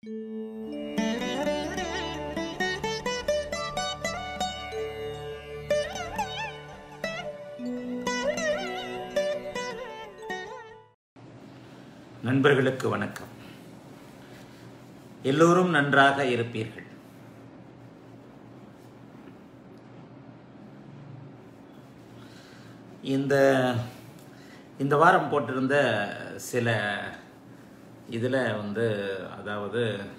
நண்பர்களுக்கு வணக்கம் எல்லோரும் நன்றாக இருப்பீர்கள் இந்த இந்த வாரம் போட்டிருந்த சில இதில் வந்து அதாவது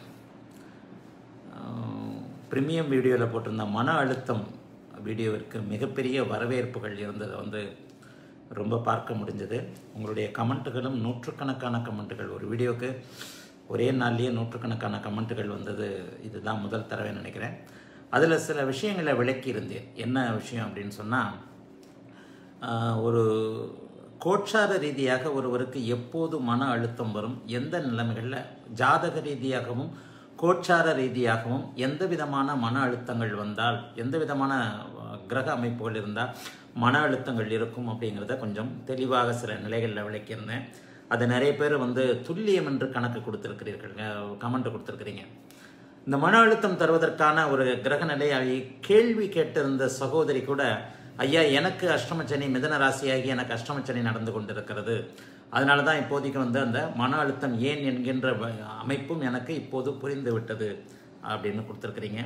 ப்ரீமியம் வீடியோவில் போட்டிருந்த மன அழுத்தம் வீடியோவிற்கு மிகப்பெரிய வரவேற்புகள் இருந்ததை வந்து ரொம்ப பார்க்க முடிஞ்சது உங்களுடைய கமெண்ட்டுகளும் நூற்றுக்கணக்கான கமெண்ட்டுகள் ஒரு வீடியோவுக்கு ஒரே நாள்லேயே நூற்றுக்கணக்கான கமெண்ட்டுகள் வந்தது இதுதான் முதல் தடவை நினைக்கிறேன் அதில் சில விஷயங்களை விளக்கி இருந்தேன் என்ன விஷயம் அப்படின்னு சொன்னால் ஒரு கோட்சார ரீதியாக ஒருவருக்கு எப்போது மன அழுத்தம் வரும் எந்த நிலைமைகளில் ஜாதக ரீதியாகவும் கோட்சார ரீதியாகவும் எந்த விதமான மன அழுத்தங்கள் வந்தால் எந்த விதமான கிரக அமைப்புகள் இருந்தால் மன அழுத்தங்கள் இருக்கும் அப்படிங்கிறத கொஞ்சம் தெளிவாக சில நிலைகளில் விளக்கியிருந்தேன் அது நிறைய பேர் வந்து துல்லியம் என்று கணக்கு கொடுத்துருக்கிறீர்கள் கமெண்ட் கொடுத்துருக்கிறீங்க இந்த மன அழுத்தம் தருவதற்கான ஒரு கிரக நிலையை கேள்வி கேட்டிருந்த சகோதரி கூட ஐயா எனக்கு அஷ்டமச்சனி மிதன ராசியாகி எனக்கு அஷ்டமச்சனி நடந்து கொண்டிருக்கிறது அதனால தான் இப்போதைக்கு வந்து அந்த மன அழுத்தம் ஏன் என்கின்ற அமைப்பும் எனக்கு இப்போது புரிந்து விட்டது அப்படின்னு கொடுத்துருக்குறீங்க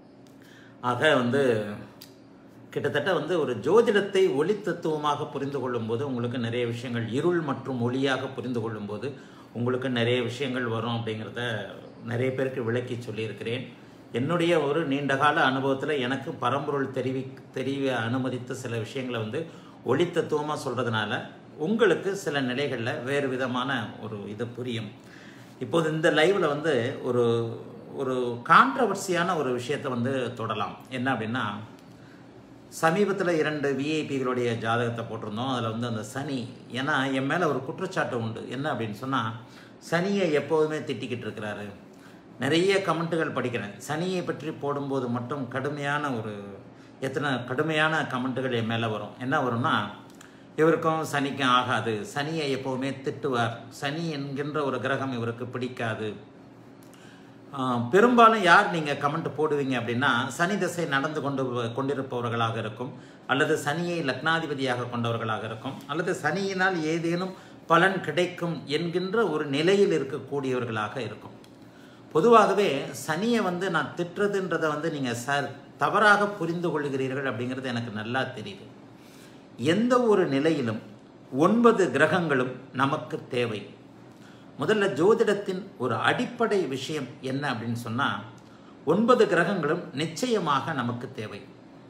ஆக வந்து கிட்டத்தட்ட வந்து ஒரு ஜோதிடத்தை ஒளி தத்துவமாக புரிந்து கொள்ளும்போது உங்களுக்கு நிறைய விஷயங்கள் இருள் மற்றும் ஒளியாக புரிந்து கொள்ளும்போது உங்களுக்கு நிறைய விஷயங்கள் வரும் அப்படிங்கிறத நிறைய பேருக்கு விளக்கி சொல்லியிருக்கிறேன் என்னுடைய ஒரு நீண்டகால அனுபவத்தில் எனக்கு பரம்பொருள் தெரிவி தெரிய அனுமதித்த சில விஷயங்களை வந்து ஒளி தத்துவமாக சொல்கிறதுனால உங்களுக்கு சில நிலைகளில் வேறு விதமான ஒரு இது புரியும் இப்போது இந்த லைவில் வந்து ஒரு ஒரு கான்ட்ரவர்சியான ஒரு விஷயத்தை வந்து தொடலாம் என்ன அப்படின்னா சமீபத்தில் இரண்டு விஐபிகளுடைய ஜாதகத்தை போட்டிருந்தோம் அதில் வந்து அந்த சனி ஏன்னா என் மேலே ஒரு குற்றச்சாட்டு உண்டு என்ன அப்படின்னு சொன்னால் சனியை எப்போதுமே திட்டிக்கிட்டு இருக்கிறாரு நிறைய கமெண்ட்டுகள் படிக்கிறேன் சனியை பற்றி போடும்போது மட்டும் கடுமையான ஒரு எத்தனை கடுமையான கமெண்ட்டுகள் என் மேலே வரும் என்ன வரும்னா இவருக்கும் சனிக்கும் ஆகாது சனியை எப்போவுமே திட்டுவார் சனி என்கின்ற ஒரு கிரகம் இவருக்கு பிடிக்காது பெரும்பாலும் யார் நீங்கள் கமெண்ட் போடுவீங்க அப்படின்னா சனி திசை நடந்து கொண்டு கொண்டிருப்பவர்களாக இருக்கும் அல்லது சனியை லக்னாதிபதியாக கொண்டவர்களாக இருக்கும் அல்லது சனியினால் ஏதேனும் பலன் கிடைக்கும் என்கின்ற ஒரு நிலையில் இருக்கக்கூடியவர்களாக இருக்கும் பொதுவாகவே சனியை வந்து நான் திட்டுறதுன்றதை வந்து நீங்கள் சார் தவறாக புரிந்து கொள்கிறீர்கள் அப்படிங்கிறது எனக்கு நல்லா தெரியுது எந்த ஒரு நிலையிலும் ஒன்பது கிரகங்களும் நமக்கு தேவை முதல்ல ஜோதிடத்தின் ஒரு அடிப்படை விஷயம் என்ன அப்படின்னு சொன்னால் ஒன்பது கிரகங்களும் நிச்சயமாக நமக்கு தேவை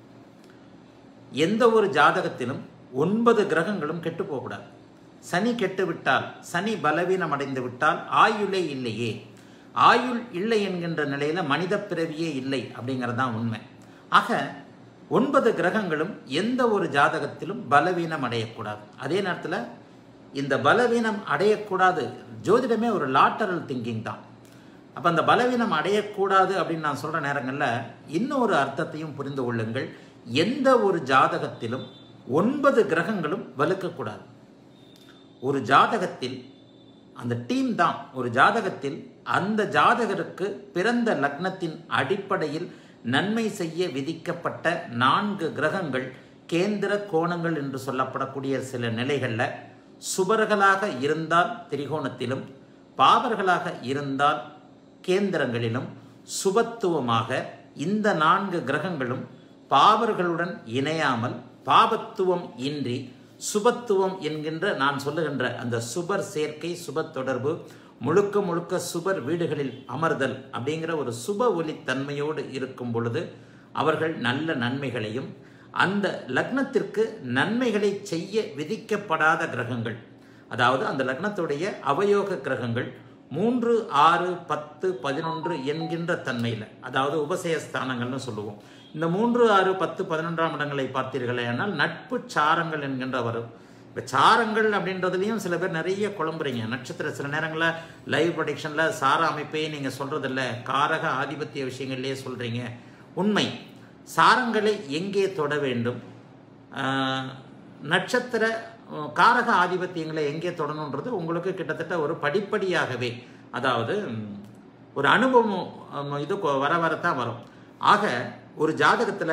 எந்த ஒரு ஜாதகத்திலும் ஒன்பது கிரகங்களும் கெட்டு போகக்கூடாது சனி கெட்டு விட்டால் சனி பலவீனம் அடைந்து விட்டால் ஆயுளே இல்லையே ஆயுள் இல்லை என்கின்ற நிலையில் மனித பிறவியே இல்லை அப்படிங்கிறது தான் உண்மை ஆக ஒன்பது கிரகங்களும் எந்த ஒரு ஜாதகத்திலும் பலவீனம் அடையக்கூடாது அதே நேரத்தில் இந்த பலவீனம் அடையக்கூடாது ஜோதிடமே ஒரு லாட்டரல் திங்கிங் தான் அப்போ அந்த பலவீனம் அடையக்கூடாது அப்படின்னு நான் சொல்கிற நேரங்களில் இன்னொரு அர்த்தத்தையும் புரிந்து கொள்ளுங்கள் எந்த ஒரு ஜாதகத்திலும் ஒன்பது கிரகங்களும் வலுக்கக்கூடாது ஒரு ஜாதகத்தில் அந்த டீம் தான் ஒரு ஜாதகத்தில் அந்த ஜாதகருக்கு பிறந்த லக்னத்தின் அடிப்படையில் நன்மை செய்ய விதிக்கப்பட்ட நான்கு கிரகங்கள் கேந்திர கோணங்கள் என்று சொல்லப்படக்கூடிய சில நிலைகளில் சுபர்களாக இருந்தால் திரிகோணத்திலும் பாவர்களாக இருந்தால் கேந்திரங்களிலும் சுபத்துவமாக இந்த நான்கு கிரகங்களும் பாவர்களுடன் இணையாமல் பாபத்துவம் இன்றி சுபத்துவம் என்கின்ற நான் சொல்லுகின்ற அந்த சுபர் சேர்க்கை சுப தொடர்பு முழுக்க முழுக்க சுபர் வீடுகளில் அமர்தல் அப்படிங்கிற ஒரு சுப ஒலித்தன்மையோடு இருக்கும் பொழுது அவர்கள் நல்ல நன்மைகளையும் அந்த லக்னத்திற்கு நன்மைகளை செய்ய விதிக்கப்படாத கிரகங்கள் அதாவது அந்த லக்னத்துடைய அவயோக கிரகங்கள் மூன்று ஆறு பத்து பதினொன்று என்கின்ற தன்மையில் அதாவது உபசய ஸ்தானங்கள்னு சொல்லுவோம் இந்த மூன்று ஆறு பத்து பதினொன்றாம் இடங்களை பார்த்தீர்களே ஆனால் நட்பு சாரங்கள் என்கின்ற வரும் இப்போ சாரங்கள் அப்படின்றதுலையும் சில பேர் நிறைய குழம்புறீங்க நட்சத்திர சில நேரங்களில் லைவ் ப்ரொடிக்ஷனில் சார அமைப்பையே நீங்கள் சொல்கிறதில்ல காரக ஆதிபத்திய விஷயங்கள்லேயே சொல்கிறீங்க உண்மை சாரங்களை எங்கே தொட வேண்டும் நட்சத்திர காரக ஆதிபத்தியங்களை எங்கே தொடணுன்றது உங்களுக்கு கிட்டத்தட்ட ஒரு படிப்படியாகவே அதாவது ஒரு அனுபவம் அம், இது கொ- வர வரத்தான் வரும் ஆக ஒரு ஜாதகத்தில்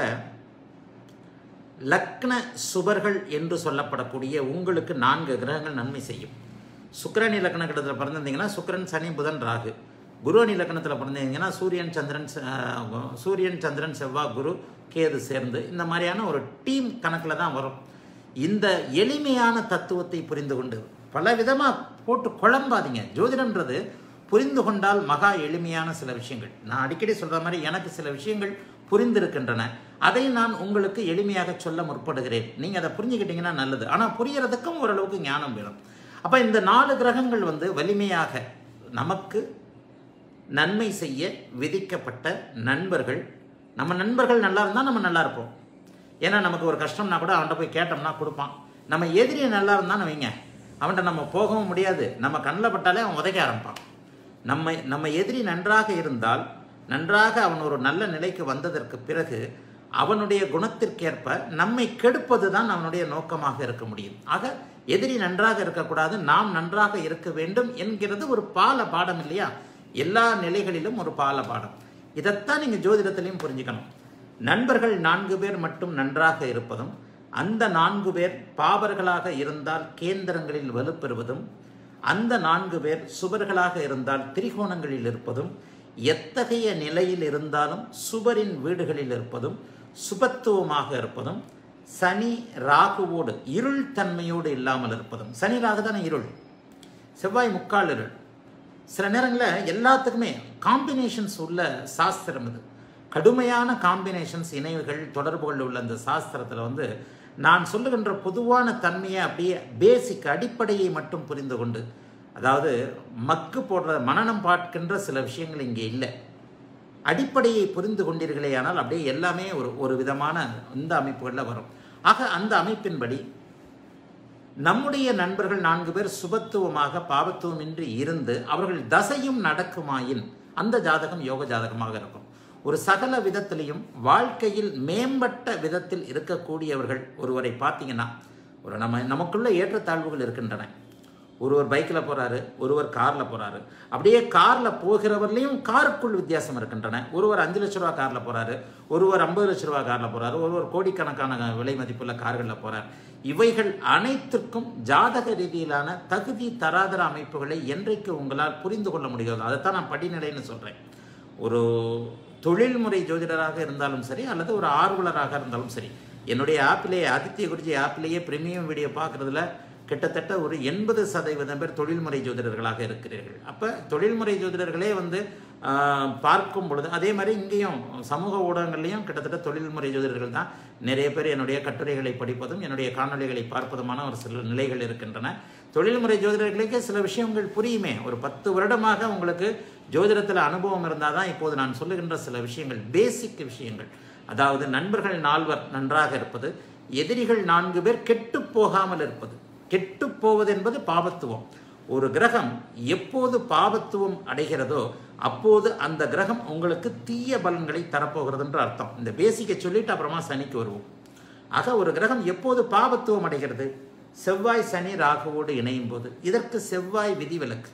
லக்ன சுபர்கள் என்று சொல்லப்படக்கூடிய உங்களுக்கு நான்கு கிரகங்கள் நன்மை செய்யும் சுக்கிரன் இலக்கண கிட்டத்தில் பிறந்திருந்தீங்கன்னா சுக்கிரன் சனி புதன் ராகு குருவன் இலக்கணத்தில் பிறந்திருந்தீங்கன்னா சூரியன் சந்திரன் ச- ஆஹ் சூரியன் சந்திரன் செவ்வாய் குரு கேது சேர்ந்து இந்த மாதிரியான ஒரு டீம் கணக்கில் தான் வரும் இந்த எளிமையான தத்துவத்தை புரிந்து கொண்டு பல விதமாக போட்டு குழம்பாதீங்க ஜோதிடம்ன்றது புரிந்து கொண்டால் மகா எளிமையான சில விஷயங்கள் நான் அடிக்கடி சொல்ற மாதிரி எனக்கு சில விஷயங்கள் புரிந்திருக்கின்றன அதை நான் உங்களுக்கு எளிமையாக சொல்ல முற்படுகிறேன் நீங்கள் அதை புரிஞ்சுக்கிட்டீங்கன்னா நல்லது ஆனால் புரியறதுக்கும் ஓரளவுக்கு ஞானம் வேணும் அப்போ இந்த நாலு கிரகங்கள் வந்து வலிமையாக நமக்கு நன்மை செய்ய விதிக்கப்பட்ட நண்பர்கள் நம்ம நண்பர்கள் நல்லா இருந்தால் நம்ம நல்லா இருப்போம் ஏன்னா நமக்கு ஒரு கஷ்டம்னா கூட அவன்கிட்ட போய் கேட்டோம்னா கொடுப்பான் நம்ம எதிரி நல்லா இருந்தான்னு வைங்க அவன்கிட்ட நம்ம போகவும் முடியாது நம்ம கண்ணில் பட்டாலே அவன் உதைக்க ஆரம்பிப்பான் நம்ம நம்ம எதிரி நன்றாக இருந்தால் நன்றாக அவன் ஒரு நல்ல நிலைக்கு வந்ததற்கு பிறகு அவனுடைய குணத்திற்கேற்ப நம்மை கெடுப்பது தான் அவனுடைய நோக்கமாக இருக்க முடியும் ஆக எதிரி நன்றாக இருக்கக்கூடாது நாம் நன்றாக இருக்க வேண்டும் என்கிறது ஒரு பால பாடம் இல்லையா எல்லா நிலைகளிலும் ஒரு பால பாடம் இதைத்தான் நீங்கள் ஜோதிடத்திலையும் புரிஞ்சுக்கணும் நண்பர்கள் நான்கு பேர் மட்டும் நன்றாக இருப்பதும் அந்த நான்கு பேர் பாவர்களாக இருந்தால் கேந்திரங்களில் வலுப்பெறுவதும் அந்த நான்கு பேர் சுவர்களாக இருந்தால் திரிகோணங்களில் இருப்பதும் எத்தகைய நிலையில் இருந்தாலும் சுவரின் வீடுகளில் இருப்பதும் சுபத்துவமாக இருப்பதும் சனி ராகுவோடு இருள் தன்மையோடு இல்லாமல் இருப்பதும் சனி ராகு தானே இருள் செவ்வாய் முக்கால் இருள் சில நேரங்களில் எல்லாத்துக்குமே காம்பினேஷன்ஸ் உள்ள சாஸ்திரம் இது கடுமையான காம்பினேஷன்ஸ் இணைவுகள் தொடர்புகள் உள்ள அந்த சாஸ்திரத்தில் வந்து நான் சொல்லுகின்ற பொதுவான தன்மையை அப்படியே பேசிக் அடிப்படையை மட்டும் புரிந்து கொண்டு அதாவது மக்கு போடுற மனநம் பார்க்கின்ற சில விஷயங்கள் இங்கே இல்லை அடிப்படையை புரிந்து கொண்டீர்களே ஆனால் அப்படியே எல்லாமே ஒரு ஒரு விதமான இந்த அமைப்புகளில் வரும் ஆக அந்த அமைப்பின்படி நம்முடைய நண்பர்கள் நான்கு பேர் சுபத்துவமாக பாவத்துவமின்றி இருந்து அவர்கள் தசையும் நடக்குமாயின் அந்த ஜாதகம் யோக ஜாதகமாக இருக்கும் ஒரு சகல விதத்திலையும் வாழ்க்கையில் மேம்பட்ட விதத்தில் இருக்கக்கூடியவர்கள் ஒருவரை பார்த்தீங்கன்னா ஒரு நம்ம நமக்குள்ள ஏற்றத்தாழ்வுகள் இருக்கின்றன ஒருவர் பைக்கில் போகிறாரு ஒருவர் காரில் போகிறாரு அப்படியே காரில் போகிறவர்லேயும் காருக்குள் வித்தியாசம் இருக்கின்றன ஒருவர் அஞ்சு லட்ச ரூபா காரில் போகிறாரு ஒருவர் ஐம்பது லட்ச ரூபா காரில் போகிறாரு ஒருவர் கோடிக்கணக்கான விலை மதிப்புள்ள கார்களில் போகிறார் இவைகள் அனைத்திற்கும் ஜாதக ரீதியிலான தகுதி தராதர அமைப்புகளை என்றைக்கு உங்களால் புரிந்து கொள்ள முடிகிறது அதைத்தான் நான் படிநிலைன்னு சொல்கிறேன் ஒரு தொழில்முறை ஜோதிடராக இருந்தாலும் சரி அல்லது ஒரு ஆர்வலராக இருந்தாலும் சரி என்னுடைய ஆப்பிலேயே ஆதித்ய குருஜி ஆப்பிலேயே பிரீமியம் வீடியோ பார்க்குறதுல கிட்டத்தட்ட ஒரு எண்பது சதவீதம் பேர் தொழில்முறை ஜோதிடர்களாக இருக்கிறீர்கள் அப்போ தொழில்முறை ஜோதிடர்களே வந்து ஆஹ், பார்க்கும் பொழுது அதே மாதிரி இங்கேயும் சமூக ஊடகங்கள்லையும் கிட்டத்தட்ட தொழில்முறை ஜோதிடர்கள் தான் நிறைய பேர் என்னுடைய கட்டுரைகளை படிப்பதும் என்னுடைய காணொளிகளை பார்ப்பதுமான ஒரு சில நிலைகள் இருக்கின்றன தொழில்முறை ஜோதிடர்களுக்கு சில விஷயங்கள் புரியுமே ஒரு பத்து வருடமாக உங்களுக்கு ஜோதிடத்தில் அனுபவம் இருந்தால் தான் இப்போது நான் சொல்லுகின்ற சில விஷயங்கள் பேசிக் விஷயங்கள் அதாவது நண்பர்கள் நால்வர் நன்றாக இருப்பது எதிரிகள் நான்கு பேர் கெட்டு போகாமல் இருப்பது கெட்டு போவது என்பது பாவத்துவம் ஒரு கிரகம் எப்போது பாவத்துவம் அடைகிறதோ அப்போது அந்த கிரகம் உங்களுக்கு தீய பலன்களை தரப்போகிறதுன்ற அர்த்தம் இந்த பேசிக்கை சொல்லிட்டு அப்புறமா சனிக்கு வருவோம் ஆக ஒரு கிரகம் எப்போது பாவத்துவம் அடைகிறது செவ்வாய் சனி ராகுவோடு இணையும் போது இதற்கு செவ்வாய் விதிவிலக்கு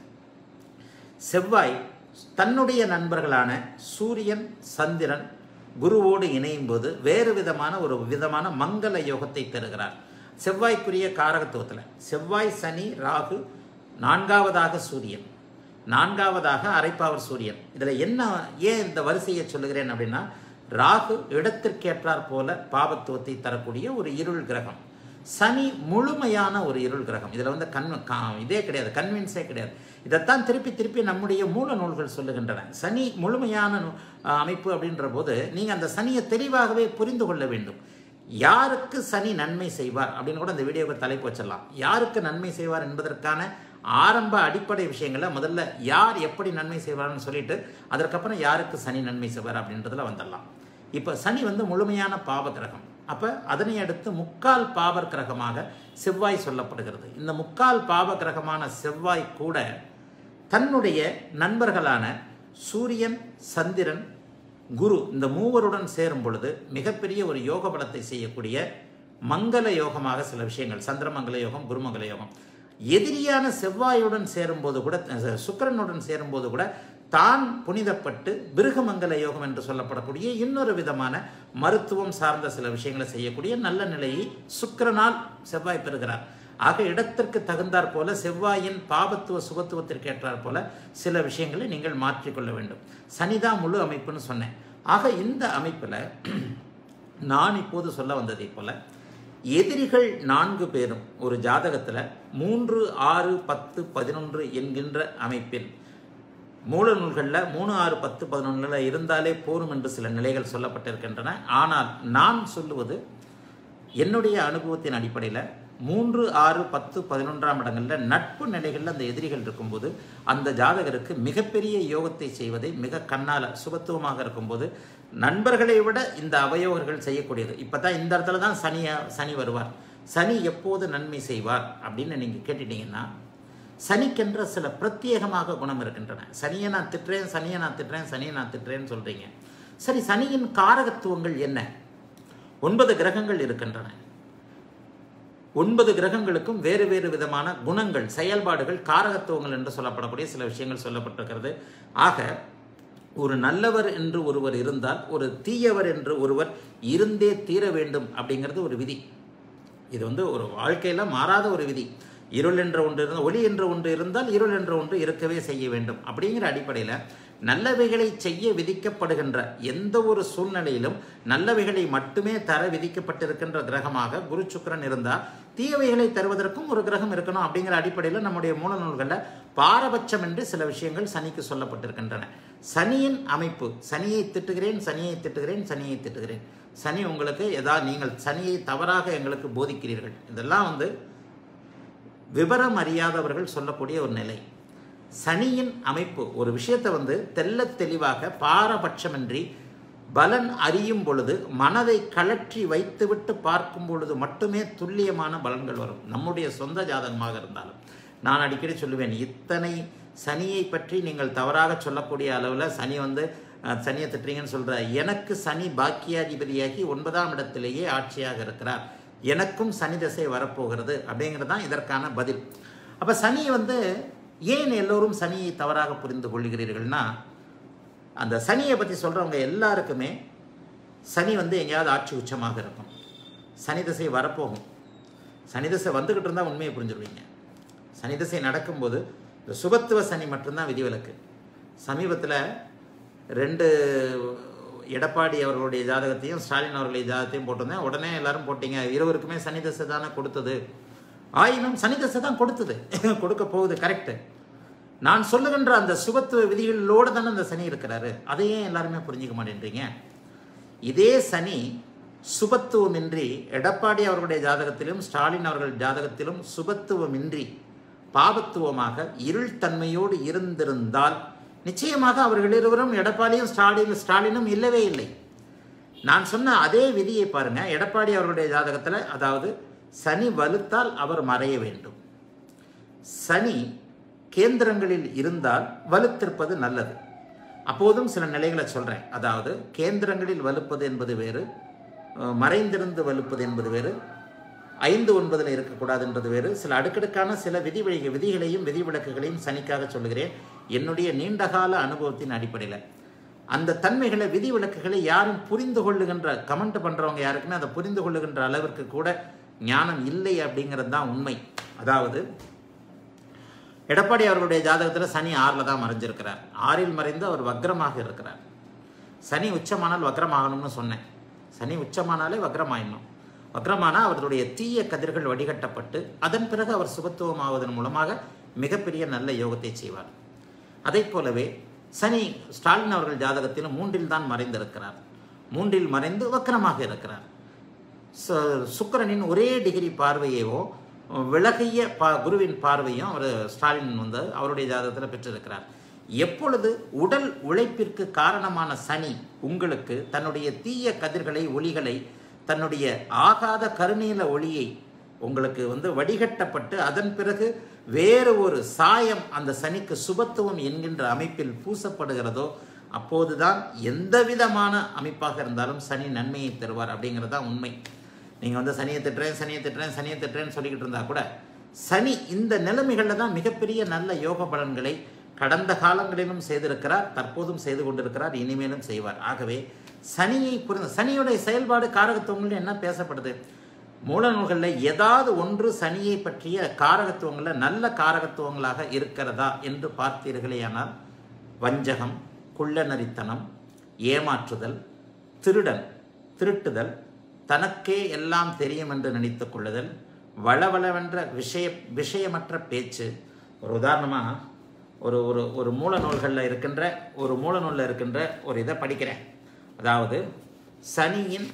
செவ்வாய் தன்னுடைய நண்பர்களான சூரியன் சந்திரன் குருவோடு இணையும் போது வேறு விதமான ஒரு விதமான மங்கள யோகத்தை தருகிறார் செவ்வாய்க்குரிய காரகத்துவத்தில் செவ்வாய் சனி ராகு நான்காவதாக சூரியன் நான்காவதாக அரைப்பாவர் சூரியன் இதில் என்ன ஏன் இந்த வரிசையை சொல்லுகிறேன் அப்படின்னா ராகு இடத்திற்கேற்றாற் போல பாவத்துவத்தை தரக்கூடிய ஒரு இருள் கிரகம் சனி முழுமையான ஒரு இருள் கிரகம் இதில் வந்து கண் கா- இதே கிடையாது கன்வின்ஸே கிடையாது இதைத்தான் திருப்பி திருப்பி நம்முடைய மூல நூல்கள் சொல்லுகின்றன சனி முழுமையான நூ- அமைப்பு அப்படின்ற போது நீங்கள் அந்த சனியை தெளிவாகவே புரிந்து கொள்ள வேண்டும் யாருக்கு சனி நன்மை செய்வார் அப்படின்னு கூட இந்த வீடியோவுக்கு தலைப்பு வச்சிடலாம் யாருக்கு நன்மை செய்வார் என்பதற்கான ஆரம்ப அடிப்படை விஷயங்களை முதல்ல யார் எப்படி நன்மை செய்வார்னு சொல்லிட்டு அதற்கப்புறம் யாருக்கு சனி நன்மை செய்வார் அப்படின்றதுல வந்துடலாம் இப்போ சனி வந்து முழுமையான பாவ கிரகம் அப்போ அதனை அடுத்து முக்கால் பாவ கிரகமாக செவ்வாய் சொல்லப்படுகிறது இந்த முக்கால் பாவ கிரகமான செவ்வாய் கூட தன்னுடைய நண்பர்களான சூரியன் சந்திரன் குரு இந்த மூவருடன் சேரும் பொழுது மிகப்பெரிய ஒரு யோக பலத்தை செய்யக்கூடிய மங்கள யோகமாக சில விஷயங்கள் சந்திரமங்கல யோகம் குருமங்கல யோகம் எதிரியான செவ்வாயுடன் சேரும்போது கூட அஹ், சுக்கிரனுடன் சேரும்போது கூட தான் புனிதப்பட்டு பிருகமங்கல யோகம் என்று சொல்லப்படக்கூடிய இன்னொரு விதமான மருத்துவம் சார்ந்த சில விஷயங்களை செய்யக்கூடிய நல்ல நிலையை சுக்கிரனால் செவ்வாய் பெறுகிறார் ஆக இடத்திற்கு தகுந்தாற் போல செவ்வாயின் பாபத்துவ சுபத்துவத்திற்கு ஏற்றாற் போல சில விஷயங்களை நீங்கள் மாற்றிக்கொள்ள வேண்டும் சனிதான் முழு அமைப்புன்னு சொன்னேன் ஆக இந்த அமைப்பில் நான் இப்போது சொல்ல வந்ததைப் போல எதிரிகள் நான்கு பேரும் ஒரு ஜாதகத்தில் மூன்று ஆறு பத்து பதினொன்று என்கின்ற அமைப்பில் மூல நூல்களில் மூணு ஆறு பத்து பதினொன்றில் இருந்தாலே போரும் என்று சில நிலைகள் சொல்லப்பட்டிருக்கின்றன ஆனால் நான் சொல்லுவது என்னுடைய அனுபவத்தின் அடிப்படையில் மூன்று ஆறு பத்து பதினொன்றாம் இடங்களில் நட்பு நிலைகளில் அந்த எதிரிகள் இருக்கும்போது அந்த ஜாதகருக்கு மிகப்பெரிய யோகத்தை செய்வதை மிக கண்ணால் சுபத்துவமாக இருக்கும்போது நண்பர்களை விட இந்த அவயோகர்கள் செய்யக்கூடியது இப்போ தான் இந்த இடத்துல தான் சனியா சனி வருவார் சனி எப்போது நன்மை செய்வார் அப்படின்னு நீங்கள் கேட்டுட்டீங்கன்னா சனிக்கென்ற சில பிரத்யேகமாக குணம் இருக்கின்றன சனியை நான் திட்டுறேன் சனியை நான் திட்டுறேன் சனியை நான் திட்டுறேன்னு சொல்கிறீங்க சரி சனியின் காரகத்துவங்கள் என்ன ஒன்பது கிரகங்கள் இருக்கின்றன ஒன்பது கிரகங்களுக்கும் வேறு வேறு விதமான குணங்கள் செயல்பாடுகள் காரகத்துவங்கள் என்று சொல்லப்படக்கூடிய சில விஷயங்கள் சொல்லப்பட்டிருக்கிறது ஆக ஒரு நல்லவர் என்று ஒருவர் இருந்தால் ஒரு தீயவர் என்று ஒருவர் இருந்தே தீர வேண்டும் அப்படிங்கிறது ஒரு விதி இது வந்து ஒரு வாழ்க்கையில் மாறாத ஒரு விதி இருள் என்ற ஒன்று இருந்தால் ஒளி என்ற ஒன்று இருந்தால் இருள் என்ற ஒன்று இருக்கவே செய்ய வேண்டும் அப்படிங்கிற அடிப்படையில் நல்லவைகளை செய்ய விதிக்கப்படுகின்ற எந்த ஒரு சூழ்நிலையிலும் நல்லவைகளை மட்டுமே தர விதிக்கப்பட்டிருக்கின்ற கிரகமாக குரு சுக்கரன் இருந்தால் தீயவைகளை தருவதற்கும் ஒரு கிரகம் இருக்கணும் அப்படிங்கிற அடிப்படையில் நம்முடைய மூல நூல்களில் பாரபட்சம் என்று சில விஷயங்கள் சனிக்கு சொல்லப்பட்டிருக்கின்றன சனியின் அமைப்பு சனியை திட்டுகிறேன் சனியை திட்டுகிறேன் சனியை திட்டுகிறேன் சனி உங்களுக்கு ஏதாவது நீங்கள் சனியை தவறாக எங்களுக்கு போதிக்கிறீர்கள் இதெல்லாம் வந்து விவரம் அறியாதவர்கள் சொல்லக்கூடிய ஒரு நிலை சனியின் அமைப்பு ஒரு விஷயத்தை வந்து தெல்ல தெளிவாக பாரபட்சமின்றி பலன் அறியும் பொழுது மனதை கலற்றி வைத்துவிட்டு பார்க்கும் பொழுது மட்டுமே துல்லியமான பலன்கள் வரும் நம்முடைய சொந்த ஜாதகமாக இருந்தாலும் நான் அடிக்கடி சொல்லுவேன் இத்தனை சனியை பற்றி நீங்கள் தவறாக சொல்லக்கூடிய அளவில் சனி வந்து அஹ், சனியை திட்டுறீங்கன்னு சொல்கிற எனக்கு சனி பாக்கியாதிபதியாகி ஒன்பதாம் இடத்திலேயே ஆட்சியாக இருக்கிறார் எனக்கும் சனி தசை வரப்போகிறது அப்படிங்கிறது தான் இதற்கான பதில் அப்போ சனி வந்து ஏன் எல்லோரும் சனியை தவறாக புரிந்து கொள்கிறீர்கள்னா அந்த சனியை பற்றி சொல்கிறவங்க எல்லாருக்குமே சனி வந்து எங்கேயாவது ஆட்சி உச்சமாக இருக்கும் சனி திசை வரப்போகும் சனி திசை வந்துக்கிட்டு இருந்தால் உண்மையை புரிஞ்சுருவீங்க சனி திசை நடக்கும்போது இந்த சுபத்துவ சனி மட்டும்தான் விதிவிலக்கு சமீபத்தில் ரெண்டு எடப்பாடி அவர்களுடைய ஜாதகத்தையும் ஸ்டாலின் அவர்களுடைய ஜாதகத்தையும் போட்டிருந்தேன் உடனே எல்லாரும் போட்டீங்க இருவருக்குமே சனி திசை தானே கொடுத்தது ஆயினும் சனி திசை தான் கொடுத்தது கொடுக்க போகுது கரெக்டு நான் சொல்லுகின்ற அந்த சுபத்துவ விதிகளோடு தானே அந்த சனி இருக்கிறாரு அதையே எல்லாருமே புரிஞ்சுக்க மாட்டேன்றீங்க இதே சனி சுபத்துவமின்றி எடப்பாடி அவர்களுடைய ஜாதகத்திலும் ஸ்டாலின் அவர்கள் ஜாதகத்திலும் சுபத்துவமின்றி பாபத்துவமாக இருள் தன்மையோடு இருந்திருந்தால் நிச்சயமாக அவர்கள் இருவரும் எடப்பாடியும் ஸ்டாலின் ஸ்டாலினும் இல்லவே இல்லை நான் சொன்ன அதே விதியை பாருங்க எடப்பாடி அவர்களுடைய ஜாதகத்தில் அதாவது சனி வலுத்தால் அவர் மறைய வேண்டும் சனி கேந்திரங்களில் இருந்தால் வலுத்திருப்பது நல்லது அப்போதும் சில நிலைகளை சொல்கிறேன் அதாவது கேந்திரங்களில் வலுப்பது என்பது வேறு அஹ், மறைந்திருந்து வலுப்பது என்பது வேறு ஐந்து ஒன்பதில் இருக்கக்கூடாது என்பது வேறு சில அடுக்கடுக்கான சில விதி வழி விதிகளையும் விதிவிலக்குகளையும் சனிக்காக சொல்லுகிறேன் என்னுடைய நீண்டகால அனுபவத்தின் அடிப்படையில் அந்த தன்மைகளை விதிவிலக்குகளை யாரும் புரிந்து கொள்ளுகின்ற கமெண்ட் பண்ணுறவங்க யாருக்குமே அதை புரிந்து கொள்ளுகின்ற அளவிற்கு கூட ஞானம் இல்லை அப்படிங்கிறது தான் உண்மை அதாவது எடப்பாடி அவர்களுடைய ஜாதகத்தில் சனி ஆறில் தான் மறைஞ்சிருக்கிறார் ஆறில் மறைந்து அவர் வக்ரமாக இருக்கிறார் சனி உச்சமானால் வக்ரமாகணும்னு சொன்னேன் சனி உச்சமானாலே வக்ரமாயிடணும் வக்ரமானால் அவருடைய தீய கதிர்கள் வடிகட்டப்பட்டு அதன் பிறகு அவர் சுபத்துவம் ஆவதன் மூலமாக மிகப்பெரிய நல்ல யோகத்தை செய்வார் அதைப் போலவே சனி ஸ்டாலின் அவர்கள் ஜாதகத்திலும் மூன்றில் தான் மறைந்திருக்கிறார் மூன்றில் மறைந்து வக்ரமாக இருக்கிறார் சு- சுக்கிரனின் ஒரே டிகிரி பார்வையோ விலகிய பா குருவின் பார்வையும் அவர் ஸ்டாலின் வந்து அவருடைய ஜாதகத்தில் பெற்றிருக்கிறார் எப்பொழுது உடல் உழைப்பிற்கு காரணமான சனி உங்களுக்கு தன்னுடைய தீய கதிர்களை ஒளிகளை தன்னுடைய ஆகாத கருநீல ஒளியை உங்களுக்கு வந்து வடிகட்டப்பட்டு அதன் பிறகு வேறு ஒரு சாயம் அந்த சனிக்கு சுபத்துவம் என்கின்ற அமைப்பில் பூசப்படுகிறதோ அப்போதுதான் எந்த விதமான அமைப்பாக இருந்தாலும் சனி நன்மையை தருவார் அப்படிங்கிறது தான் உண்மை நீங்கள் வந்து சனியை திட்டுறேன் சனியை திட்டுறேன் சனியை திட்டுறேன்னு சொல்லிக்கிட்டு இருந்தா கூட சனி இந்த நிலைமைகளில் தான் மிகப்பெரிய நல்ல யோக பலன்களை கடந்த காலங்களிலும் செய்திருக்கிறார் தற்போதும் செய்து கொண்டிருக்கிறார் இனிமேலும் செய்வார் ஆகவே சனியை புரிந்து சனியுடைய செயல்பாடு காரகத்துவங்கள் என்ன பேசப்படுது மூல நூல்களில் ஏதாவது ஒன்று சனியை பற்றிய காரகத்துவங்களில் நல்ல காரகத்துவங்களாக இருக்கிறதா என்று பார்த்தீர்களேயானால் வஞ்சகம் குள்ளநரித்தனம் ஏமாற்றுதல் திருடன் திருட்டுதல் தனக்கே எல்லாம் தெரியும் என்று நினைத்துக் கொள்ளுதல் வளவளவென்ற விஷய விஷயமற்ற பேச்சு ஒரு உதாரணமாக ஒரு ஒரு ஒரு மூல நூல்களில் இருக்கின்ற ஒரு மூல நூலில் இருக்கின்ற ஒரு இதை படிக்கிறேன் அதாவது சனியின்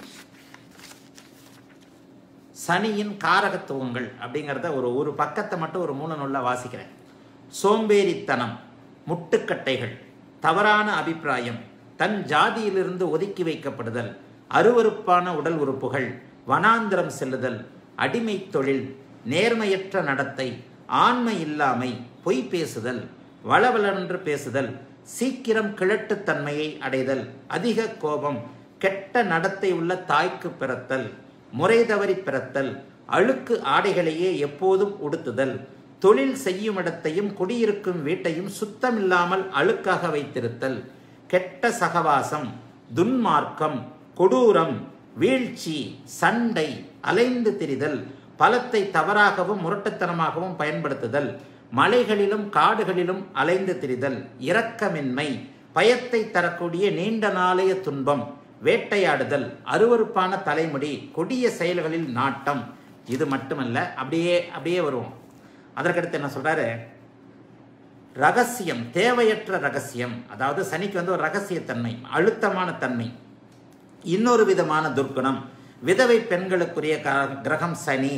சனியின் காரகத்துவங்கள் அப்படிங்கிறத ஒரு ஒரு பக்கத்தை மட்டும் ஒரு மூல நூலில் வாசிக்கிறேன் சோம்பேறித்தனம் முட்டுக்கட்டைகள் தவறான அபிப்பிராயம் தன் ஜாதியிலிருந்து ஒதுக்கி வைக்கப்படுதல் அருவருப்பான உடல் உறுப்புகள் வனாந்திரம் செல்லுதல் அடிமை தொழில் நேர்மையற்ற நடத்தை ஆண்மை இல்லாமை பொய் பேசுதல் வளவளன்று பேசுதல் சீக்கிரம் கிழட்டுத்தன்மையை அடைதல் அதிக கோபம் கெட்ட நடத்தை உள்ள தாய்க்கு பிறத்தல் முறை தவறி பிறத்தல் அழுக்கு ஆடைகளையே எப்போதும் உடுத்துதல் தொழில் செய்யும் இடத்தையும் குடியிருக்கும் வீட்டையும் சுத்தமில்லாமல் அழுக்காக வைத்திருத்தல் கெட்ட சகவாசம் துன்மார்க்கம் கொடூரம் வீழ்ச்சி சண்டை அலைந்து திரிதல் பலத்தை தவறாகவும் முரட்டுத்தனமாகவும் பயன்படுத்துதல் மலைகளிலும் காடுகளிலும் அலைந்து திரிதல் இரக்கமின்மை பயத்தை தரக்கூடிய நீண்ட நாளைய துன்பம் வேட்டையாடுதல் அருவருப்பான தலைமுடி கொடிய செயல்களில் நாட்டம் இது மட்டுமல்ல அப்படியே அப்படியே வருவோம் அதற்கடுத்து என்ன சொல்றாரு ரகசியம் தேவையற்ற ரகசியம் அதாவது சனிக்கு வந்து ஒரு ரகசியத்தன்மை அழுத்தமான தன்மை இன்னொரு விதமான துர்க்குணம் விதவை பெண்களுக்குரிய க- கிரகம் சனி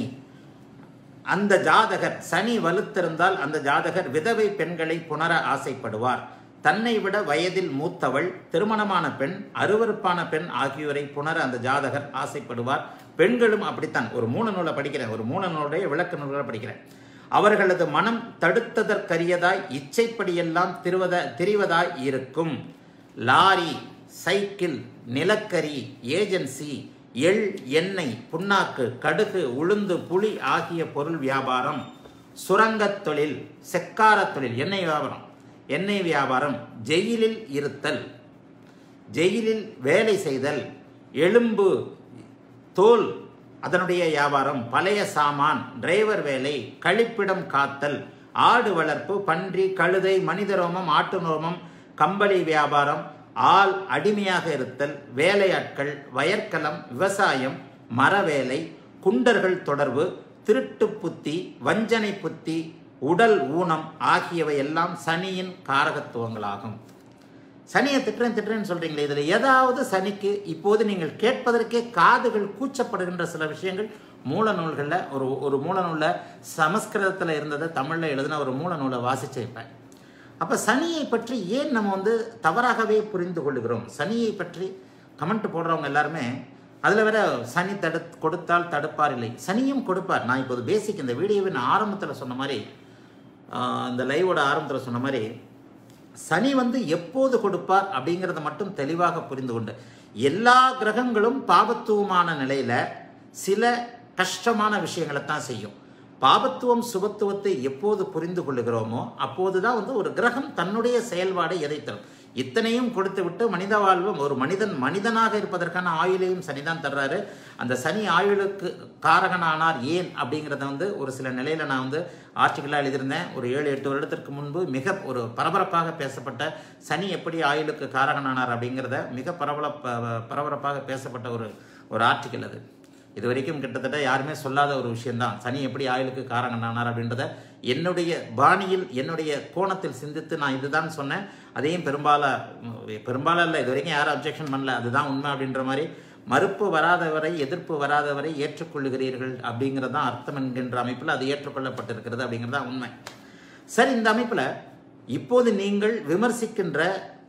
அந்த ஜாதகர் சனி வலுத்திருந்தால் அந்த ஜாதகர் விதவை பெண்களை புணர ஆசைப்படுவார் தன்னை விட வயதில் மூத்தவள் திருமணமான பெண் அருவருப்பான பெண் ஆகியோரை புணர அந்த ஜாதகர் ஆசைப்படுவார் பெண்களும் அப்படித்தான் ஒரு மூல நூலை படிக்கிறேன் ஒரு மூல நூலுடைய விளக்க நூல்களை படிக்கிறேன் அவர்களது மனம் தடுத்ததற்கரியதாய் இச்சைப்படியெல்லாம் திருவத திரிவதாய் இருக்கும் லாரி சைக்கிள் நிலக்கரி ஏஜென்சி எள் எண்ணெய் புண்ணாக்கு கடுகு உளுந்து புளி ஆகிய பொருள் வியாபாரம் சுரங்கத் தொழில் செக்காரத் தொழில் எண்ணெய் வியாபாரம் எண்ணெய் வியாபாரம் ஜெயிலில் இருத்தல் ஜெயிலில் வேலை செய்தல் எலும்பு தோல் அதனுடைய வியாபாரம் பழைய சாமான் டிரைவர் வேலை கழிப்பிடம் காத்தல் ஆடு வளர்ப்பு பன்றி கழுதை மனித ரோமம் ஆட்டு ரோமம் கம்பளி வியாபாரம் ஆள் அடிமையாக இருத்தல் வேலையாட்கள் வயற்களம் விவசாயம் மரவேலை குண்டர்கள் தொடர்பு திருட்டு புத்தி வஞ்சனை புத்தி உடல் ஊனம் ஆகியவை எல்லாம் சனியின் காரகத்துவங்களாகும் சனியை திட்டுறேன் திட்டுறேன்னு சொல்றீங்களே இதில் ஏதாவது சனிக்கு இப்போது நீங்கள் கேட்பதற்கே காதுகள் கூச்சப்படுகின்ற சில விஷயங்கள் மூல நூல்களில் ஒரு ஒரு மூல நூலில் சமஸ்கிருதத்தில் இருந்ததை தமிழில் எழுதின ஒரு மூல நூலை வாசிச்சிருப்பேன் அப்போ சனியை பற்றி ஏன் நம்ம வந்து தவறாகவே புரிந்து கொள்கிறோம் சனியை பற்றி கமெண்ட் போடுறவங்க எல்லாருமே அதில் வேற சனி தடு கொடுத்தால் தடுப்பார் இல்லை சனியும் கொடுப்பார் நான் இப்போது பேசிக் இந்த வீடியோவின் ஆரம்பத்தில் சொன்ன மாதிரி ஆஹ், இந்த லைவோட ஆரம்பத்தில் சொன்ன மாதிரி சனி வந்து எப்போது கொடுப்பார் அப்படிங்கிறத மட்டும் தெளிவாக புரிந்து கொண்டு எல்லா கிரகங்களும் பாபத்துவமான நிலையில சில கஷ்டமான விஷயங்களை தான் செய்யும் பாபத்துவம் சுபத்துவத்தை எப்போது புரிந்து கொள்ளுகிறோமோ அப்போதுதான் வந்து ஒரு கிரகம் தன்னுடைய செயல்பாடை எதை தரும் இத்தனையும் கொடுத்து விட்டு மனித வாழ்வும் ஒரு மனிதன் மனிதனாக இருப்பதற்கான ஆயுளையும் சனிதான் தர்றாரு அந்த சனி ஆயுளுக்கு காரகனானார் ஏன் அப்படிங்கிறத வந்து ஒரு சில நிலையில நான் வந்து ஆர்டிக்கலாக எழுதியிருந்தேன் ஒரு ஏழு எட்டு வருடத்திற்கு முன்பு மிக ஒரு பரபரப்பாக பேசப்பட்ட சனி எப்படி ஆயுளுக்கு காரகனானார் அப்படிங்கிறத மிக பரபல ப- பரபரப்பாக பேசப்பட்ட ஒரு ஒரு ஆர்டிக்கல் அது இது வரைக்கும் கிட்டத்தட்ட யாருமே சொல்லாத ஒரு விஷயம்தான் சனி எப்படி ஆயுளுக்கு காரகனானார் அப்படின்றத என்னுடைய பாணியில் என்னுடைய கோணத்தில் சிந்தித்து நான் இதுதான் சொன்னேன் அதையும் பெரும்பால பெரும்பாலும் இல்லை இது வரைக்கும் யாரும் அப்ஜெக்ஷன் பண்ணல அதுதான் உண்மை அப்படின்ற மாதிரி மறுப்பு வராதவரை எதிர்ப்பு வராதவரை ஏற்றுக்கொள்ளுகிறீர்கள் அப்படிங்கிறது தான் அர்த்தம் என்கின்ற அமைப்பில் அது ஏற்றுக்கொள்ளப்பட்டிருக்கிறது அப்படிங்கிறது தான் உண்மை சரி இந்த அமைப்பில் இப்போது நீங்கள் விமர்சிக்கின்ற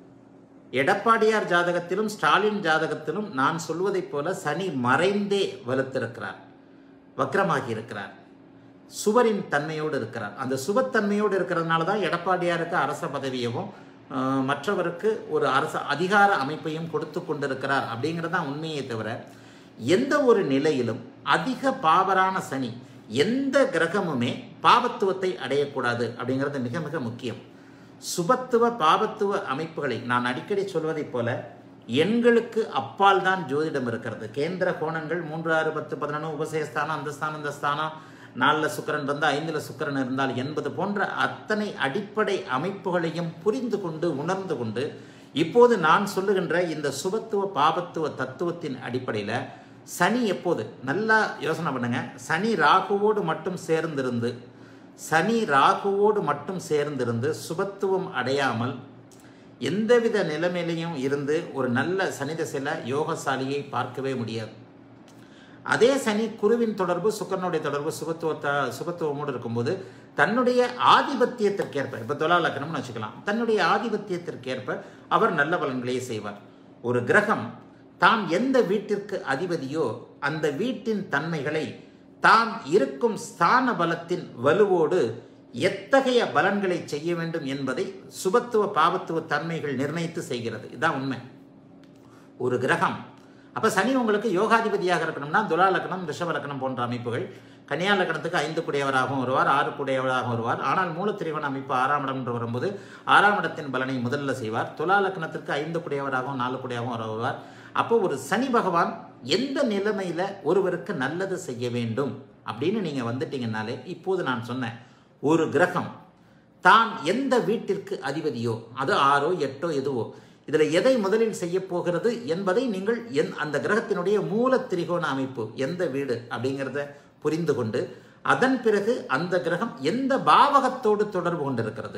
எடப்பாடியார் ஜாதகத்திலும் ஸ்டாலின் ஜாதகத்திலும் நான் சொல்வதைப் போல சனி மறைந்தே வலுத்திருக்கிறார் வக்ரமாகி இருக்கிறார் சுவரின் தன்மையோடு இருக்கிறார் அந்த சுபத்தன்மையோடு இருக்கிறதுனால தான் எடப்பாடியாருக்கு அரச பதவியவும் ஆஹ், மற்றவருக்கு ஒரு அரச அதிகார அமைப்பையும் கொடுத்து கொண்டிருக்கிறார் அப்படிங்கிறது தான் உண்மையே தவிர எந்த ஒரு நிலையிலும் அதிக பாவரான சனி எந்த கிரகமுமே பாவத்துவத்தை அடையக்கூடாது அப்படிங்கிறது மிக மிக முக்கியம் சுபத்துவ பாபத்துவ அமைப்புகளை நான் அடிக்கடி சொல்வதைப் போல எண்களுக்கு அப்பால் தான் ஜோதிடம் இருக்கிறது கேந்திர கோணங்கள் மூன்று ஆறு பத்து பதினொன்று உபசேஸ்தானம் அந்த ஸ்தானம் இந்த ஸ்தானம் நாலில் சுக்கரன் இருந்தால் ஐந்தில் சுக்கரன் இருந்தால் என்பது போன்ற அத்தனை அடிப்படை அமைப்புகளையும் புரிந்து கொண்டு உணர்ந்து கொண்டு இப்போது நான் சொல்லுகின்ற இந்த சுபத்துவ பாபத்துவ தத்துவத்தின் அடிப்படையில் சனி எப்போது நல்லா யோசனை பண்ணுங்க சனி ராகுவோடு மட்டும் சேர்ந்திருந்து சனி ராகுவோடு மட்டும் சேர்ந்திருந்து சுபத்துவம் அடையாமல் எந்தவித நிலைமையிலையும் இருந்து ஒரு நல்ல சனி திசையில் யோகசாலியை பார்க்கவே முடியாது அதே சனி குருவின் தொடர்பு சுக்கரனுடைய தொடர்பு சுபத்துவத்த சுபத்துவமோடு இருக்கும்போது தன்னுடைய ஆதிபத்தியத்திற்கேற்ப இப்போ துலா லக்னம்னு வச்சுக்கலாம் தன்னுடைய ஆதிபத்தியத்திற்கேற்ப அவர் நல்ல பலன்களையே செய்வார் ஒரு கிரகம் தாம் எந்த வீட்டிற்கு அதிபதியோ அந்த வீட்டின் தன்மைகளை தாம் இருக்கும் ஸ்தான பலத்தின் வலுவோடு எத்தகைய பலன்களை செய்ய வேண்டும் என்பதை சுபத்துவ பாவத்துவ தன்மைகள் நிர்ணயித்து செய்கிறது இதுதான் உண்மை ஒரு கிரகம் அப்போ சனி உங்களுக்கு யோகாதிபதியாக இருக்கணும்னா துலா லக்னம் ரிஷப லக்னம் போன்ற அமைப்புகள் கன்னியா லக்னத்துக்கு ஐந்து குடையவராகவும் வருவார் ஆறு குடையவராகவும் வருவார் ஆனால் மூலத்திரிவன் அமைப்பு ஆறாம் இடம் என்று வரும்போது ஆறாம் இடத்தின் பலனை முதல்ல செய்வார் துலா லக்னத்திற்கு ஐந்து குடையவராகவும் நாலு குடையாகவும் வருவார் அப்போ ஒரு சனி பகவான் எந்த நிலைமையில் ஒருவருக்கு நல்லது செய்ய வேண்டும் அப்படின்னு நீங்கள் வந்துட்டீங்கன்னாலே இப்போது நான் சொன்னேன் ஒரு கிரகம் தான் எந்த வீட்டிற்கு அதிபதியோ அது ஆறோ எட்டோ எதுவோ இதில் எதை முதலில் செய்ய போகிறது என்பதை நீங்கள் என் அந்த கிரகத்தினுடைய மூல திரிகோண அமைப்பு எந்த வீடு அப்படிங்கிறத புரிந்து கொண்டு அதன் பிறகு அந்த கிரகம் எந்த பாவகத்தோடு தொடர்பு கொண்டிருக்கிறது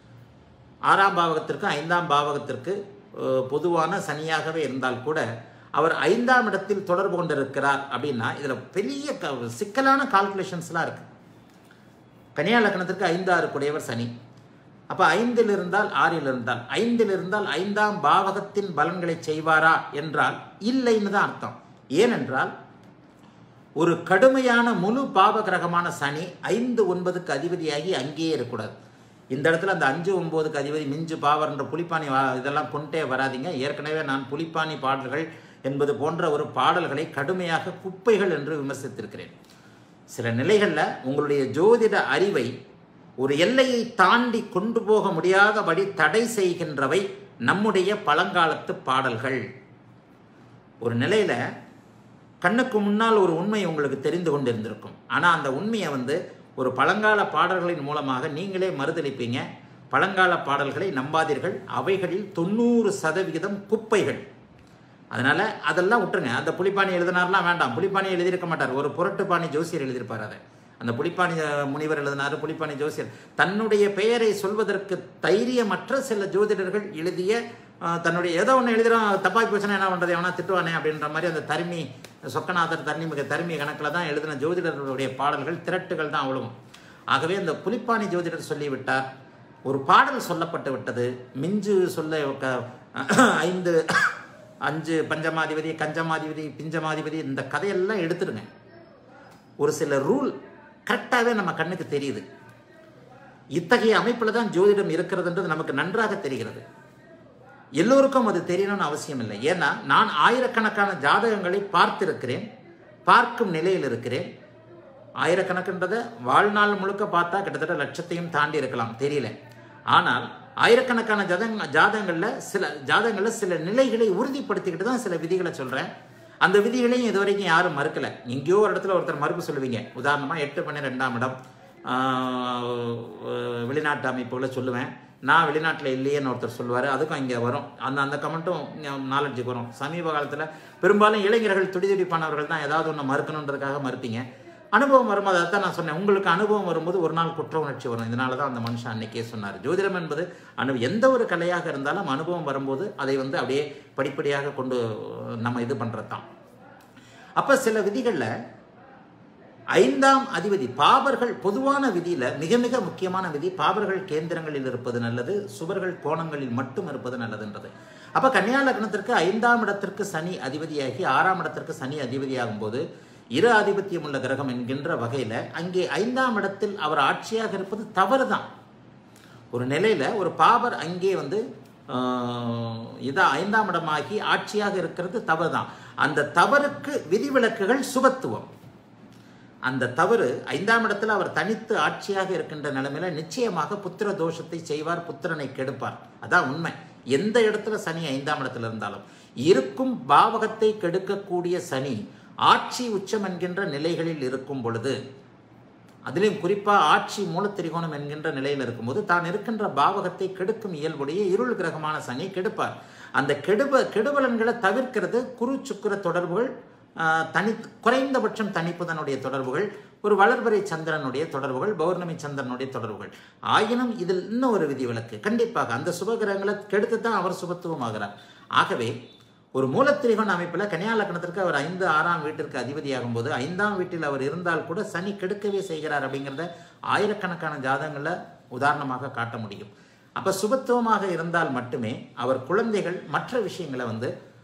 ஆறாம் பாவகத்திற்கு ஐந்தாம் பாவகத்திற்கு அஹ், பொதுவான சனியாகவே இருந்தால் கூட அவர் ஐந்தாம் இடத்தில் தொடர்பு கொண்டிருக்கிறார் அப்படின்னா இதில் பெரிய க சிக்கலான கால்குலேஷன்ஸ்லாம் இருக்குது கன்னியா லக்னத்திற்கு ஐந்து ஆறு குடையவர் சனி அப்போ ஐந்தில் இருந்தால் ஆறில் இருந்தால் ஐந்தில் இருந்தால் ஐந்தாம் பாவகத்தின் பலன்களை செய்வாரா என்றால் இல்லைன்னு தான் அர்த்தம் ஏனென்றால் ஒரு கடுமையான முழு பாவ கிரகமான சனி ஐந்து ஒன்பதுக்கு அதிபதியாகி அங்கேயே இருக்கக்கூடாது இந்த இடத்துல அந்த அஞ்சு ஒன்பதுக்கு அதிபதி மிஞ்சு பாவர்ன்ற புலிப்பாணி வா- இதெல்லாம் கொண்டே வராதீங்க ஏற்கனவே நான் புலிப்பாணி பாடல்கள் என்பது போன்ற ஒரு பாடல்களை கடுமையாக குப்பைகள் என்று விமர்சித்திருக்கிறேன் சில நிலைகளில் உங்களுடைய ஜோதிட அறிவை ஒரு எல்லையை தாண்டி கொண்டு போக முடியாதபடி தடை செய்கின்றவை நம்முடைய பழங்காலத்து பாடல்கள் ஒரு நிலையில கண்ணுக்கு முன்னால் ஒரு உண்மை உங்களுக்கு தெரிந்து கொண்டிருந்திருக்கும் ஆனால் அந்த உண்மையை வந்து ஒரு பழங்கால பாடல்களின் மூலமாக நீங்களே மறுதளிப்பீங்க பழங்கால பாடல்களை நம்பாதீர்கள் அவைகளில் தொண்ணூறு சதவிகிதம் குப்பைகள் அதனால அதெல்லாம் விட்டுருங்க அந்த புலிப்பாணி எழுதினார்லாம் வேண்டாம் புலிப்பாணி எழுதியிருக்க மாட்டார் ஒரு புரட்டுப்பாணி ஜோசியர் எழுதியிருப்பார் அதை அந்த புலிப்பாணி அஹ், முனிவர் எழுதினார் புலிப்பாணி ஜோசியர் தன்னுடைய பெயரை சொல்வதற்கு தைரியமற்ற சில ஜோதிடர்கள் எழுதிய அஹ், தன்னுடைய ஏதோ ஒன்று எழுதுறோம் தப்பாய் போச்சுன்னா என்ன பண்ணுறது எவனா திட்டுவானே அப்படின்ற மாதிரி அந்த தருமி சொக்கநாதர் தர்மி மிக தருமி கணக்கில் தான் எழுதின ஜோதிடர்களுடைய பாடல்கள் திரட்டுகள் தான் அவ்வளவும் ஆகவே அந்த புலிப்பாணி ஜோதிடர் சொல்லிவிட்டார் ஒரு பாடல் சொல்லப்பட்டு விட்டது மிஞ்சு சொல்ல க- ஐந்து அஞ்சு பஞ்சமாதிபதி கஞ்சமாதிபதி பிஞ்சமாதிபதி இந்த கதையெல்லாம் எடுத்துடுங்க ஒரு சில ரூல் கரெக்டாகவே நம்ம கண்ணுக்கு தெரியுது இத்தகைய அமைப்பில் தான் ஜோதிடம் இருக்கிறதுன்றது நமக்கு நன்றாக தெரிகிறது எல்லோருக்கும் அது தெரியணும்னு அவசியம் இல்லை ஏன்னா நான் ஆயிரக்கணக்கான ஜாதகங்களை பார்த்திருக்கிறேன் பார்க்கும் நிலையில் இருக்கிறேன் ஆயிரக்கணக்குன்றதை வாழ்நாள் முழுக்க பார்த்தா கிட்டத்தட்ட லட்சத்தையும் தாண்டி இருக்கலாம் தெரியல ஆனால் ஆயிரக்கணக்கான ஜாதக ஜாதகங்களில் சில ஜாதகங்களில் சில நிலைகளை உறுதிப்படுத்திக்கிட்டு தான் சில விதிகளை சொல்கிறேன் அந்த விதிகளையும் இது வரைக்கும் யாரும் மறுக்கல எங்கேயோ ஒரு இடத்துல ஒருத்தர் மறுப்பு சொல்லுவீங்க உதாரணமாக எட்டு பண்ணி ரெண்டாம் இடம் ஆஹ், வெளிநாட்டு அமைப்புகளை சொல்லுவேன் நான் வெளிநாட்டில் இல்லையேன்னு ஒருத்தர் சொல்லுவார் அதுக்கும் இங்கே வரும் அந்த அந்த கமெண்ட்டும் நாலெட்ஜுக்கு வரும் சமீப காலத்தில் பெரும்பாலும் இளைஞர்கள் துடிதுடிப்பானவர்கள் தான் ஏதாவது ஒன்று மறுக்கணுன்றதுக்காக மறுப்பீங்க அனுபவம் வரும்போது அதான் நான் சொன்னேன் உங்களுக்கு அனுபவம் வரும்போது ஒரு நாள் குற்ற உணர்ச்சி வரும் இதனால தான் அந்த மனுஷன் அன்னைக்கே சொன்னார் ஜோதிடம் என்பது அனு எந்த ஒரு கலையாக இருந்தாலும் அனுபவம் வரும்போது அதை வந்து அப்படியே படிப்படியாக கொண்டு நம்ம இது பண்ணுறது தான் அப்போ சில விதிகளில் ஐந்தாம் அதிபதி பாபர்கள் பொதுவான விதியில மிக மிக முக்கியமான விதி பாபர்கள் கேந்திரங்களில் இருப்பது நல்லது சுவர்கள் கோணங்களில் மட்டும் இருப்பது நல்லதுன்றது அப்ப கன்னியா லக்னத்திற்கு ஐந்தாம் இடத்திற்கு சனி அதிபதியாகி ஆறாம் இடத்திற்கு சனி அதிபதியாகும் போது இரு ஆதிபத்தியம் உள்ள கிரகம் என்கின்ற வகையில அங்கே ஐந்தாம் இடத்தில் அவர் ஆட்சியாக இருப்பது தவறுதான் ஒரு நிலையில ஒரு பாபர் அங்கே வந்து ஆஹ், இதா ஐந்தாம் இடமாகி ஆட்சியாக இருக்கிறது தவறுதான் அந்த தவறுக்கு விதிவிலக்குகள் சுபத்துவம் அந்த தவறு ஐந்தாம் இடத்துல அவர் தனித்து ஆட்சியாக இருக்கின்ற நிலைமையில நிச்சயமாக புத்திர தோஷத்தை செய்வார் புத்திரனை கெடுப்பார் அதான் உண்மை எந்த இடத்துல சனி ஐந்தாம் இடத்துல இருந்தாலும் இருக்கும் பாவகத்தை கெடுக்கக்கூடிய சனி ஆட்சி உச்சம் என்கின்ற நிலைகளில் இருக்கும் பொழுது அதிலும் குறிப்பாக ஆட்சி மூலத்திரிகோணம் என்கின்ற நிலையில் இருக்கும்போது தான் இருக்கின்ற பாவகத்தை கெடுக்கும் இயல்புடைய இருள் கிரகமான சனி கெடுப்பார் அந்த கெடுப கெடுபலன்களை தவிர்க்கிறது குரு சுக்கிர தொடர்புகள் ஆஹ், தனி குறைந்தபட்சம் தனிப்புதனுடைய தொடர்புகள் ஒரு வளர்பறை சந்திரனுடைய தொடர்புகள் பௌர்ணமி சந்திரனுடைய தொடர்புகள் ஆயினும் இதில் இன்னும் ஒரு விதிவிலக்கு கண்டிப்பாக அந்த சுபகிரகங்களை கெடுத்து தான் அவர் சுபத்துவமாகிறார் ஆகவே ஒரு மூலத்திரிகோண அமைப்பில் கன்னியா லக்னத்திற்கு அவர் ஐந்து ஆறாம் வீட்டிற்கு அதிபதியாகும் போது ஐந்தாம் வீட்டில் அவர் இருந்தால் கூட சனி கெடுக்கவே செய்கிறார் அப்படிங்கிறத ஆயிரக்கணக்கான ஜாதகங்களில் உதாரணமாக காட்ட முடியும் அப்போ சுபத்துவமாக இருந்தால் மட்டுமே அவர் குழந்தைகள் மற்ற விஷயங்களை வந்து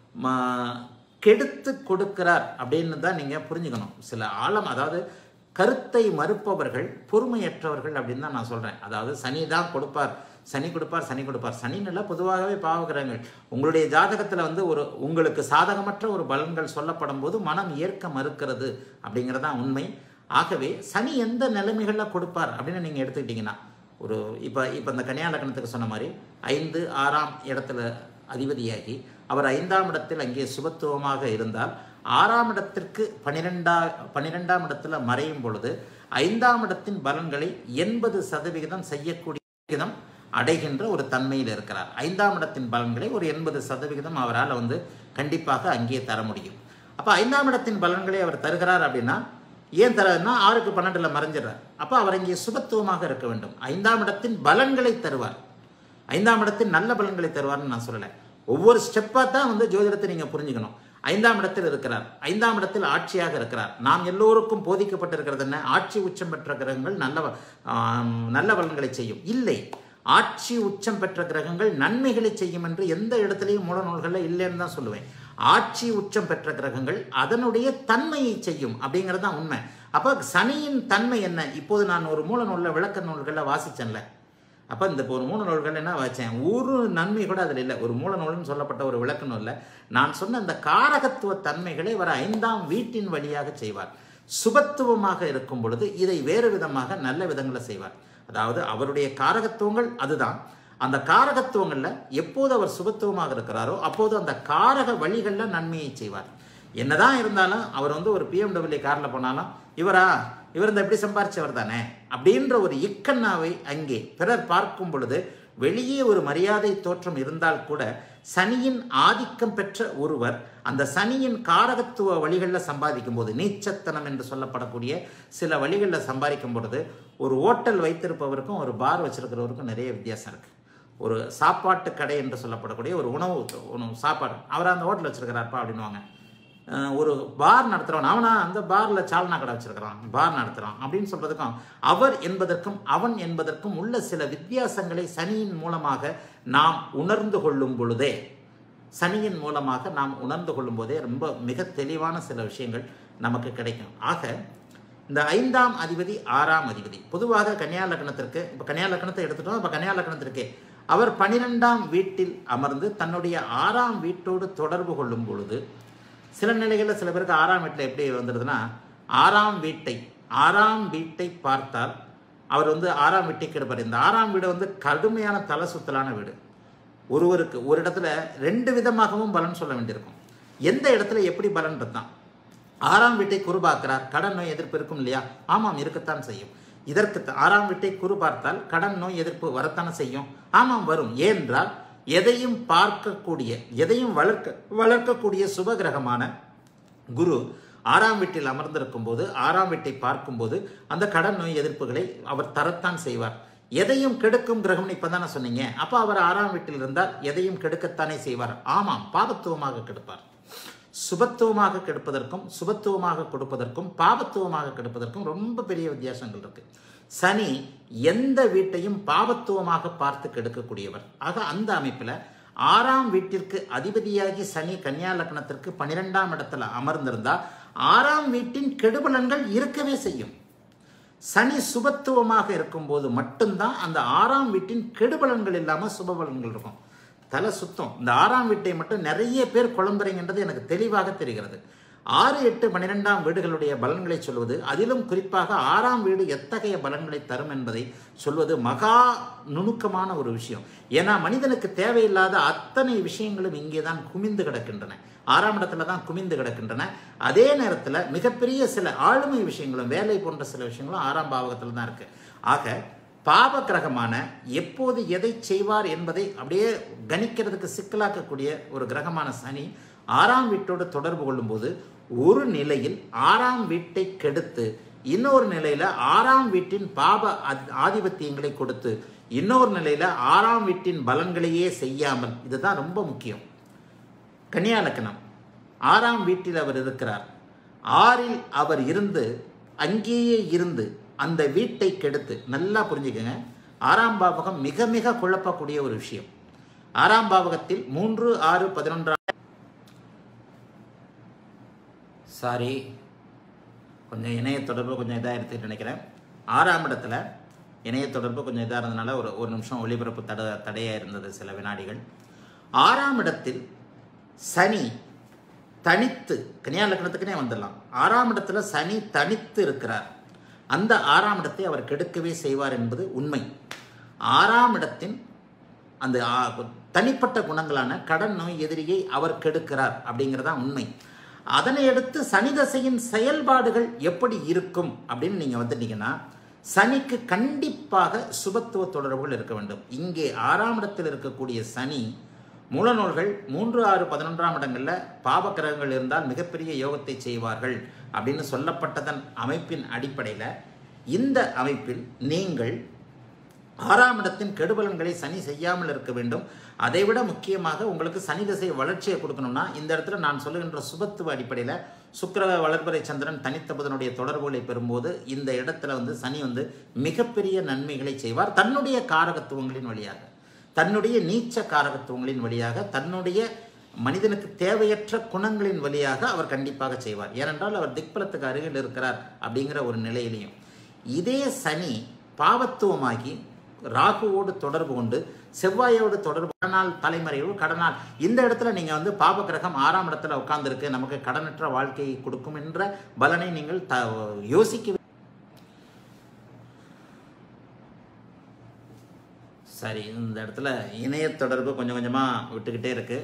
ம- கெடுத்து கொடுக்கிறார் அப்படின்னு தான் நீங்கள் புரிஞ்சுக்கணும் சில ஆழம் அதாவது கருத்தை மறுப்பவர்கள் பொறுமையற்றவர்கள் அப்படின்னு தான் நான் சொல்கிறேன் அதாவது சனி தான் கொடுப்பார் சனி கொடுப்பார் சனி கொடுப்பார் சனின்னுல பொதுவாகவே பாவகிரகங்கள் உங்களுடைய ஜாதகத்தில் வந்து ஒரு உங்களுக்கு சாதகமற்ற ஒரு பலன்கள் சொல்லப்படும் போது மனம் ஏற்க மறுக்கிறது அப்படிங்கிறதான் உண்மை ஆகவே சனி எந்த நிலைமைகளில் கொடுப்பார் அப்படின்னு நீங்கள் எடுத்துக்கிட்டிங்கன்னா ஒரு இப்போ இப்போ இந்த கன்னியா லக்னத்துக்கு சொன்ன மாதிரி ஐந்து ஆறாம் இடத்துல அதிபதியாகி அவர் ஐந்தாம் இடத்தில் அங்கே சுபத்துவமாக இருந்தால் ஆறாம் இடத்திற்கு பனிரெண்டா பனிரெண்டாம் இடத்துல மறையும் பொழுது ஐந்தாம் இடத்தின் பலன்களை எண்பது சதவிகிதம் செய்யக்கூடிய விகிதம் அடைகின்ற ஒரு தன்மையில் இருக்கிறார் ஐந்தாம் இடத்தின் பலன்களை ஒரு எண்பது சதவிகிதம் அவரால் வந்து கண்டிப்பாக அங்கே தர முடியும் அப்போ ஐந்தாம் இடத்தின் பலன்களை அவர் தருகிறார் அப்படின்னா ஏன் தராருன்னா ஆறுக்கு பன்னெண்டுல மறைஞ்சிடுறார் அப்போ அவர் இங்கே சுபத்துவமாக இருக்க வேண்டும் ஐந்தாம் இடத்தின் பலன்களை தருவார் ஐந்தாம் இடத்தில் நல்ல பலன்களை தருவார்னு நான் சொல்லலை ஒவ்வொரு ஸ்டெப்பாக தான் வந்து ஜோதிடத்தை நீங்கள் புரிஞ்சுக்கணும் ஐந்தாம் இடத்தில் இருக்கிறார் ஐந்தாம் இடத்தில் ஆட்சியாக இருக்கிறார் நாம் எல்லோருக்கும் போதிக்கப்பட்டிருக்கிறது என்ன ஆட்சி உச்சம் பெற்ற கிரகங்கள் நல்ல ப- ஆம், நல்ல பலன்களை செய்யும் இல்லை ஆட்சி உச்சம் பெற்ற கிரகங்கள் நன்மைகளை செய்யும் என்று எந்த இடத்துலையும் மூல நூல்களில் இல்லைன்னு தான் சொல்லுவேன் ஆட்சி உச்சம் பெற்ற கிரகங்கள் அதனுடைய தன்மையை செய்யும் அப்படிங்கிறது தான் உண்மை அப்போ சனியின் தன்மை என்ன இப்போது நான் ஒரு மூல நூலில் விளக்க நூல்களில் வாசிச்சேன்ல அப்போ இந்த இப்போ ஒரு மூல நூல்கள் என்ன வச்சேன் ஒரு நன்மை கூட அதில் இல்லை ஒரு மூல நூல்னு சொல்லப்பட்ட ஒரு விளக்க நூலில் நான் சொன்ன அந்த காரகத்துவ தன்மைகளை வர ஐந்தாம் வீட்டின் வழியாக செய்வார் சுபத்துவமாக இருக்கும் பொழுது இதை வேறு விதமாக நல்ல விதங்களில் செய்வார் அதாவது அவருடைய காரகத்துவங்கள் அதுதான் அந்த காரகத்துவங்களில் எப்போது அவர் சுபத்துவமாக இருக்கிறாரோ அப்போது அந்த காரக வழிகளில் நன்மையை செய்வார் என்னதான் இருந்தாலும் அவர் வந்து ஒரு பிஎம்டபிள்யூ காரில் போனாலும் இவரா இவர் இந்த எப்படி சம்பாரிச்சவர் தானே அப்படின்ற ஒரு இக்கண்ணாவை அங்கே பிறர் பார்க்கும் பொழுது வெளியே ஒரு மரியாதை தோற்றம் இருந்தால் கூட சனியின் ஆதிக்கம் பெற்ற ஒருவர் அந்த சனியின் காரகத்துவ வழிகளில் சம்பாதிக்கும் போது நீச்சத்தனம் என்று சொல்லப்படக்கூடிய சில வழிகளில் சம்பாதிக்கும் பொழுது ஒரு ஓட்டல் வைத்திருப்பவருக்கும் ஒரு பார் வச்சிருக்கிறவருக்கும் நிறைய வித்தியாசம் இருக்கு ஒரு சாப்பாட்டு கடை என்று சொல்லப்படக்கூடிய ஒரு உணவு உணவு சாப்பாடு அவர் அந்த ஹோட்டல் வச்சிருக்கிறாருப்பா அப்படின்னுவாங்க அஹ் ஒரு பார் நடத்துகிறவன் அவனா அந்த பாரில் சால்னா கடை வச்சிருக்கிறான் பார் நடத்துகிறான் அப்படின்னு சொல்றதுக்கும் அவர் என்பதற்கும் அவன் என்பதற்கும் உள்ள சில வித்தியாசங்களை சனியின் மூலமாக நாம் உணர்ந்து கொள்ளும் பொழுதே சனியின் மூலமாக நாம் உணர்ந்து கொள்ளும் போதே ரொம்ப மிக தெளிவான சில விஷயங்கள் நமக்கு கிடைக்கும் ஆக இந்த ஐந்தாம் அதிபதி ஆறாம் அதிபதி பொதுவாக கன்னியா லக்னத்திற்கு இப்போ கன்னியா லக்னத்தை எடுத்துட்டோம் இப்போ கன்னியா லக்னத்திற்கு அவர் பனிரெண்டாம் வீட்டில் அமர்ந்து தன்னுடைய ஆறாம் வீட்டோடு தொடர்பு கொள்ளும் பொழுது சில நிலைகளில் சில பேருக்கு ஆறாம் வீட்டில் எப்படி வந்துடுதுன்னா ஆறாம் வீட்டை ஆறாம் வீட்டை பார்த்தால் அவர் வந்து ஆறாம் வீட்டை கெடுப்பார் இந்த ஆறாம் வீடு வந்து கடுமையான தலை சுத்தலான வீடு ஒருவருக்கு ஒரு இடத்துல ரெண்டு விதமாகவும் பலன் சொல்ல வேண்டியிருக்கும் எந்த இடத்துல எப்படி பலன் தான் ஆறாம் வீட்டை குரு பார்க்கிறார் கடன் நோய் எதிர்ப்பு இருக்கும் இல்லையா ஆமாம் இருக்கத்தான் செய்யும் இதற்கு த- ஆறாம் வீட்டை குரு பார்த்தால் கடன் நோய் எதிர்ப்பு வரத்தானே செய்யும் ஆமாம் வரும் ஏனென்றால் எதையும் பார்க்கக்கூடிய எதையும் வளர்க்க வளர்க்கக்கூடிய சுபகிரகமான குரு ஆறாம் வீட்டில் அமர்ந்திருக்கும் போது ஆறாம் வீட்டை பார்க்கும்போது அந்த கடன் நோய் எதிர்ப்புகளை அவர் தரத்தான் செய்வார் எதையும் கெடுக்கும் கிரகம்னு இப்போ தானே சொன்னீங்க அப்போ அவர் ஆறாம் வீட்டில் இருந்தால் எதையும் கெடுக்கத்தானே செய்வார் ஆமாம் பாபத்துவமாக கெடுப்பார் சுபத்துவமாக கெடுப்பதற்கும் சுபத்துவமாக கொடுப்பதற்கும் பாபத்துவமாக கெடுப்பதற்கும் ரொம்ப பெரிய வித்தியாசங்கள் இருக்கு சனி எந்த வீட்டையும் பாபத்துவமாக பார்த்து கெடுக்கக்கூடியவர் ஆக அந்த அமைப்பில் ஆறாம் வீட்டிற்கு அதிபதியாகி சனி கன்னியா லக்னத்திற்கு பன்னிரெண்டாம் இடத்துல அமர்ந்திருந்தா ஆறாம் வீட்டின் கெடுபலன்கள் இருக்கவே செய்யும் சனி சுபத்துவமாக இருக்கும்போது மட்டும்தான் அந்த ஆறாம் வீட்டின் கெடுபலன்கள் இல்லாமல் சுபபலன்கள் இருக்கும் தலை சுத்தம் இந்த ஆறாம் வீட்டை மட்டும் நிறைய பேர் குழம்புறீங்கன்றது எனக்கு தெளிவாக தெரிகிறது ஆறு எட்டு பன்னிரெண்டாம் வீடுகளுடைய பலன்களை சொல்வது அதிலும் குறிப்பாக ஆறாம் வீடு எத்தகைய பலன்களை தரும் என்பதை சொல்வது மகா நுணுக்கமான ஒரு விஷயம் ஏன்னா மனிதனுக்கு தேவையில்லாத அத்தனை விஷயங்களும் இங்கே தான் குமிந்து கிடக்கின்றன ஆறாம் இடத்துல தான் குமிந்து கிடக்கின்றன அதே நேரத்தில் மிகப்பெரிய சில ஆளுமை விஷயங்களும் வேலை போன்ற சில விஷயங்களும் ஆறாம் பாவகத்தில் தான் இருக்கு ஆக பாப கிரகமான எப்போது எதை செய்வார் என்பதை அப்படியே கணிக்கிறதுக்கு சிக்கலாக்கக்கூடிய ஒரு கிரகமான சனி ஆறாம் வீட்டோடு தொடர்பு கொள்ளும்போது ஒரு நிலையில் ஆறாம் வீட்டை கெடுத்து இன்னொரு நிலையில ஆறாம் வீட்டின் பாப ஆதி- ஆதிபத்தியங்களை கொடுத்து இன்னொரு நிலையில ஆறாம் வீட்டின் பலன்களையே செய்யாமல் இதுதான் ரொம்ப முக்கியம் கன்னியா லக்னம் ஆறாம் வீட்டில் அவர் இருக்கிறார் ஆறில் அவர் இருந்து அங்கேயே இருந்து அந்த வீட்டை கெடுத்து நல்லா புரிஞ்சுக்கங்க ஆறாம் பாவகம் மிக மிக குழப்பக்கூடிய ஒரு விஷயம் ஆறாம் பாவகத்தில் மூன்று ஆறு பதினொன்றாம் சாரி கொஞ்சம் இணைய தொடர்பு கொஞ்சம் இதாக எடுத்துட்டு நினைக்கிறேன் ஆறாம் இடத்துல இணைய தொடர்பு கொஞ்சம் இதாக இருந்ததுனால ஒரு ஒரு நிமிஷம் ஒளிபரப்பு தட தடையாக இருந்தது சில வினாடிகள் ஆறாம் இடத்தில் சனி தனித்து கன்னியா லக்னத்துக்குனே வந்துடலாம் ஆறாம் இடத்துல சனி தனித்து இருக்கிறார் அந்த ஆறாம் இடத்தை அவர் கெடுக்கவே செய்வார் என்பது உண்மை ஆறாம் இடத்தின் அந்த ஆ- தனிப்பட்ட குணங்களான கடன் நோய் எதிரியை அவர் கெடுக்கிறார் அப்படிங்கிறதா உண்மை அதனை அடுத்து சனி தசையின் செயல்பாடுகள் எப்படி இருக்கும் அப்படின்னு நீங்கள் வந்துட்டீங்கன்னா சனிக்கு கண்டிப்பாக சுபத்துவ தொடர்புகள் இருக்க வேண்டும் இங்கே ஆறாம் இடத்தில் இருக்கக்கூடிய சனி மூலநூல்கள் மூன்று ஆறு பதினொன்றாம் இடங்களில் பாவ கிரகங்கள் இருந்தால் மிகப்பெரிய யோகத்தை செய்வார்கள் அப்படின்னு சொல்லப்பட்டதன் அமைப்பின் அடிப்படையில் இந்த அமைப்பில் நீங்கள் ஆறாம் இடத்தின் கெடுபலன்களை சனி செய்யாமல் இருக்க வேண்டும் அதைவிட முக்கியமாக உங்களுக்கு சனி திசை வளர்ச்சியை கொடுக்கணும்னா இந்த இடத்துல நான் சொல்லுகின்ற சுபத்துவ அடிப்படையில் சுக்கிர வளர்பறை சந்திரன் தனித்த புதனுடைய தொடர்புகளை பெறும்போது இந்த இடத்துல வந்து சனி வந்து மிகப்பெரிய நன்மைகளை செய்வார் தன்னுடைய காரகத்துவங்களின் வழியாக தன்னுடைய நீச்ச காரகத்துவங்களின் வழியாக தன்னுடைய மனிதனுக்கு தேவையற்ற குணங்களின் வழியாக அவர் கண்டிப்பாக செய்வார் ஏனென்றால் அவர் திக்பலத்துக்கு அருகில் இருக்கிறார் அப்படிங்கிற ஒரு நிலையிலையும் இதே சனி பாவத்துவமாகி ராகுவோடு தொடர்பு கொண்டு செவ்வாயோடு தொடர்பு கடனால் தலைமறைவு கடனால் இந்த இடத்துல நீங்க வந்து பாப கிரகம் ஆறாம் இடத்துல உட்கார்ந்துருக்கு நமக்கு கடனற்ற வாழ்க்கையை கொடுக்கும் என்ற பலனை நீங்கள் த யோசிக்க சரி இந்த இடத்துல இணைய தொடர்பு கொஞ்சம் கொஞ்சமாக விட்டுக்கிட்டே இருக்கு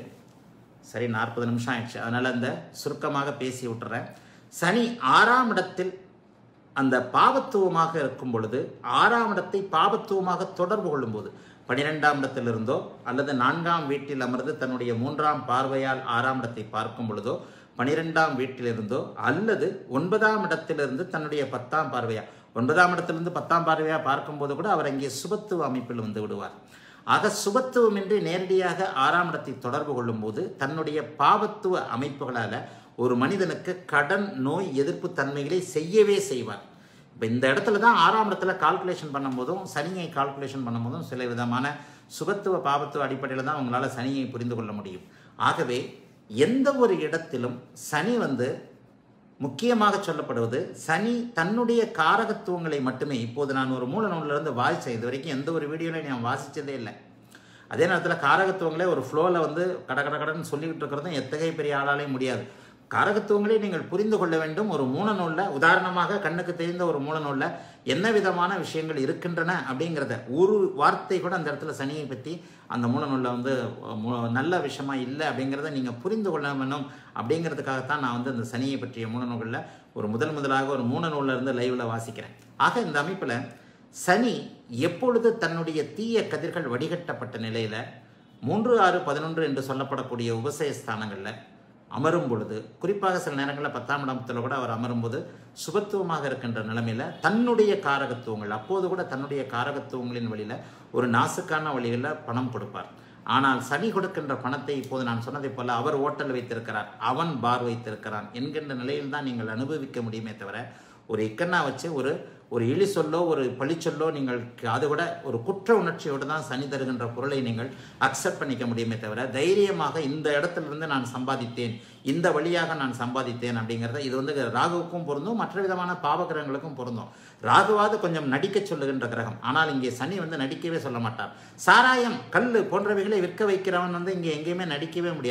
சரி நாற்பது நிமிஷம் ஆயிடுச்சு அதனால் அந்த சுருக்கமாக பேசி விட்டுறேன் சனி ஆறாம் இடத்தில் அந்த பாவத்துவமாக இருக்கும் பொழுது ஆறாம் இடத்தை பாவத்துவமாக தொடர்பு கொள்ளும்போது பனிரெண்டாம் இடத்திலிருந்தோ அல்லது நான்காம் வீட்டில் அமர்ந்து தன்னுடைய மூன்றாம் பார்வையால் ஆறாம் இடத்தை பார்க்கும் பொழுதோ பனிரெண்டாம் வீட்டிலிருந்தோ அல்லது ஒன்பதாம் இடத்திலிருந்து தன்னுடைய பத்தாம் பார்வையா ஒன்பதாம் இடத்திலிருந்து பத்தாம் பார்வையா பார்க்கும்போது கூட அவர் அங்கே சுபத்துவ அமைப்பில் வந்து விடுவார் ஆக சுபத்துவமின்றி நேரடியாக ஆறாம் இடத்தை தொடர்பு கொள்ளும்போது தன்னுடைய பாவத்துவ அமைப்புகளால் ஒரு மனிதனுக்கு கடன் நோய் எதிர்ப்பு தன்மைகளை செய்யவே செய்வார் இப்போ இந்த இடத்துல தான் ஆறாம் இடத்துல கால்குலேஷன் பண்ணும்போதும் சனியை கால்குலேஷன் பண்ணும்போதும் சில விதமான சுபத்துவ பாவத்துவ அடிப்படையில் தான் உங்களால் சனியை புரிந்து கொள்ள முடியும் ஆகவே எந்த ஒரு இடத்திலும் சனி வந்து முக்கியமாக சொல்லப்படுவது சனி தன்னுடைய காரகத்துவங்களை மட்டுமே இப்போது நான் ஒரு மூல நூலிலிருந்து வாசித்தேன் இது வரைக்கும் எந்த ஒரு வீடியோலையும் நான் வாசித்ததே இல்லை அதே நேரத்தில் காரகத்துவங்களே ஒரு ஃப்ளோவில் வந்து கட கட கடன்னு சொல்லிக்கிட்டு இருக்கிறதும் எத்தகைய பெரிய ஆளாலையும் முடியாது காரகத்துவங்களை நீங்கள் புரிந்து கொள்ள வேண்டும் ஒரு மூல நூலில் உதாரணமாக கண்ணுக்கு தெரிந்த ஒரு மூல நூலில் என்ன விதமான விஷயங்கள் இருக்கின்றன அப்படிங்கிறத ஒரு வார்த்தை கூட அந்த இடத்துல சனியை பற்றி அந்த மூல நூலில் வந்து மு- நல்ல விஷயமா இல்லை அப்படிங்கிறத நீங்கள் புரிந்து கொள்ள வேணும் அப்படிங்கிறதுக்காகத்தான் நான் வந்து அந்த சனியை பற்றிய மூல நூல்களில் ஒரு முதல் முதலாக ஒரு மூல நூல்ல இருந்து லைவில் வாசிக்கிறேன் ஆக இந்த அமைப்பில் சனி எப்பொழுது தன்னுடைய தீய கதிர்கள் வடிகட்டப்பட்ட நிலையில் மூன்று ஆறு பதினொன்று என்று சொல்லப்படக்கூடிய உபசய ஸ்தானங்களில் அமரும் பொழுது குறிப்பாக சில நேரங்களில் பத்தாம் இடத்துல கூட அவர் அமரும்போது சுபத்துவமாக இருக்கின்ற நிலைமையில் தன்னுடைய காரகத்துவங்கள் அப்போது கூட தன்னுடைய காரகத்துவங்களின் வழியில் ஒரு நாசுக்கான வழிகளில் பணம் கொடுப்பார் ஆனால் சனி கொடுக்கின்ற பணத்தை இப்போது நான் சொன்னதைப் போல அவர் ஓட்டல் வைத்திருக்கிறார் அவன் பார் வைத்திருக்கிறான் என்கின்ற நிலையில் தான் நீங்கள் அனுபவிக்க முடியுமே தவிர ஒரு இக்கண்ணா வச்சு ஒரு ஒரு இழி சொல்லோ ஒரு பழிச்சொல்லோ நீங்கள் அது கூட ஒரு குற்ற உணர்ச்சியோடு தான் சனி தருகின்ற பொருளை நீங்கள் அக்செப்ட் பண்ணிக்க முடியுமே தவிர தைரியமாக இந்த இடத்துல இருந்து நான் சம்பாதித்தேன் இந்த வழியாக நான் சம்பாதித்தேன் அப்படிங்கிறத இது வந்து ராகுவுக்கும் பொருந்தும் மற்ற விதமான பாவகிரகங்களுக்கும் பொருந்தும் ராகுவாது கொஞ்சம் நடிக்க சொல்லுகின்ற கிரகம் ஆனால் இங்கே சனி வந்து நடிக்கவே சொல்ல மாட்டார் சாராயம் கல் போன்றவைகளை விற்க வைக்கிறவன் வந்து இங்கே எங்கேயுமே நடிக்கவே முடியாது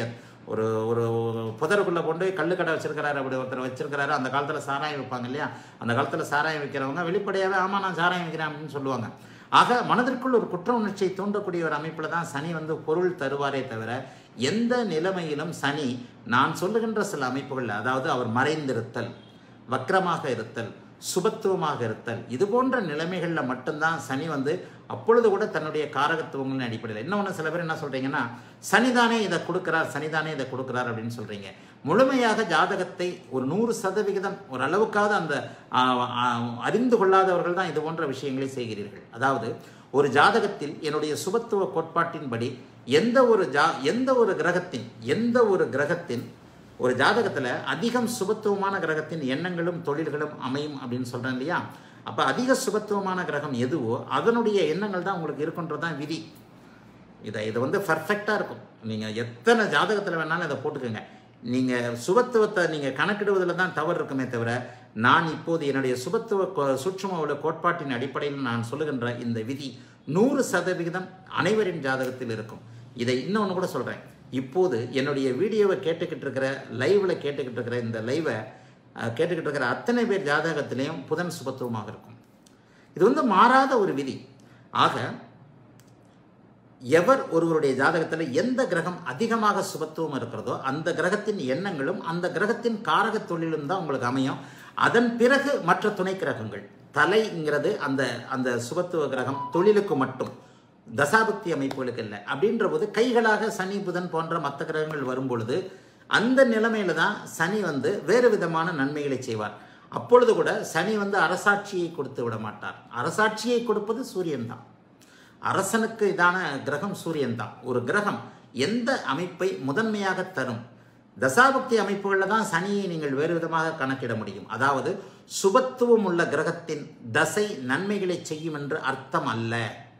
ஒரு ஒரு புதருக்குள்ளே கொண்டு போய் கள்ளு கடை வச்சிருக்கிறாரு அப்படி ஒருத்தர் வச்சிருக்கிறாரு அந்த காலத்தில் சாராயம் விற்பாங்க இல்லையா அந்த காலத்தில் சாராயம் விற்கிறவங்க வெளிப்படையாகவே ஆமாம் நான் சாராயம் விற்கிறேன் அப்படின்னு சொல்லுவாங்க ஆக மனதிற்குள் ஒரு குற்ற உணர்ச்சியை தூண்டக்கூடிய ஒரு அமைப்பில் தான் சனி வந்து பொருள் தருவாரே தவிர எந்த நிலைமையிலும் சனி நான் சொல்லுகின்ற சில அமைப்புகள் அதாவது அவர் மறைந்திருத்தல் வக்ரமாக இருத்தல் சுபத்துவமாக இருத்தல் இது போன்ற நிலைமைகளில் மட்டும்தான் சனி வந்து அப்பொழுது கூட தன்னுடைய காரகத்துவங்களின் அடிப்படையில் இன்னொன்று சில பேர் என்ன சொல்கிறீங்கன்னா சனிதானே இதை கொடுக்குறார் சனிதானே இதை கொடுக்குறார் அப்படின்னு சொல்கிறீங்க முழுமையாக ஜாதகத்தை ஒரு நூறு சதவிகிதம் ஒரு அளவுக்காவது அந்த ஆ, ஆ, அறிந்து கொள்ளாதவர்கள் தான் இது போன்ற விஷயங்களை செய்கிறீர்கள் அதாவது ஒரு ஜாதகத்தில் என்னுடைய சுபத்துவ கோட்பாட்டின்படி எந்த ஒரு ஜா எந்த ஒரு கிரகத்தின் எந்த ஒரு கிரகத்தின் ஒரு ஜாதகத்தில் அதிகம் சுபத்துவமான கிரகத்தின் எண்ணங்களும் தொழில்களும் அமையும் அப்படின்னு சொல்கிறேன் இல்லையா அப்போ அதிக சுபத்துவமான கிரகம் எதுவோ அதனுடைய எண்ணங்கள் தான் உங்களுக்கு இருக்குன்றது தான் விதி இதை இது வந்து பர்ஃபெக்டாக இருக்கும் நீங்கள் எத்தனை ஜாதகத்தில் வேணாலும் இதை போட்டுக்கோங்க நீங்கள் சுபத்துவத்தை நீங்கள் கணக்கிடுவதில் தான் தவறு இருக்குமே தவிர நான் இப்போது என்னுடைய சுபத்துவ கோ- சூட்சும உள்ள கோட்பாட்டின் அடிப்படையில் நான் சொல்லுகின்ற இந்த விதி நூறு சதவிகிதம் அனைவரின் ஜாதகத்தில் இருக்கும் இதை இன்னொன்று கூட சொல்கிறேன் இப்போது என்னுடைய வீடியோவை கேட்டுக்கிட்டு இருக்கிற லைவில் கேட்டுக்கிட்டு இருக்கிற இந்த லைவை கேட்டுக்கிட்டு இருக்கிற அத்தனை பேர் ஜாதகத்திலையும் புதன் சுபத்துவமாக இருக்கும் இது வந்து மாறாத ஒரு விதி ஆக எவர் ஒருவருடைய ஜாதகத்தில் எந்த கிரகம் அதிகமாக சுபத்துவம் இருக்கிறதோ அந்த கிரகத்தின் எண்ணங்களும் அந்த கிரகத்தின் காரக தொழிலும் தான் உங்களுக்கு அமையும் அதன் பிறகு மற்ற துணை கிரகங்கள் தலைங்கிறது அந்த அந்த சுபத்துவ கிரகம் தொழிலுக்கு மட்டும் தசாபக்தி அமைப்புகளுக்கு இல்லை அப்படின்ற போது கைகளாக சனி புதன் போன்ற மற்ற கிரகங்கள் வரும் பொழுது அந்த நிலைமையில தான் சனி வந்து வேறு விதமான நன்மைகளை செய்வார் அப்பொழுது கூட சனி வந்து அரசாட்சியை கொடுத்து விட மாட்டார் அரசாட்சியை கொடுப்பது சூரியன் தான் அரசனுக்கு இதான கிரகம் சூரியன் தான் ஒரு கிரகம் எந்த அமைப்பை முதன்மையாக தரும் தசாபக்தி அமைப்புகளில் தான் சனியை நீங்கள் வேறு விதமாக கணக்கிட முடியும் அதாவது சுபத்துவம் உள்ள கிரகத்தின் தசை நன்மைகளை செய்யும் என்று அர்த்தம் அல்ல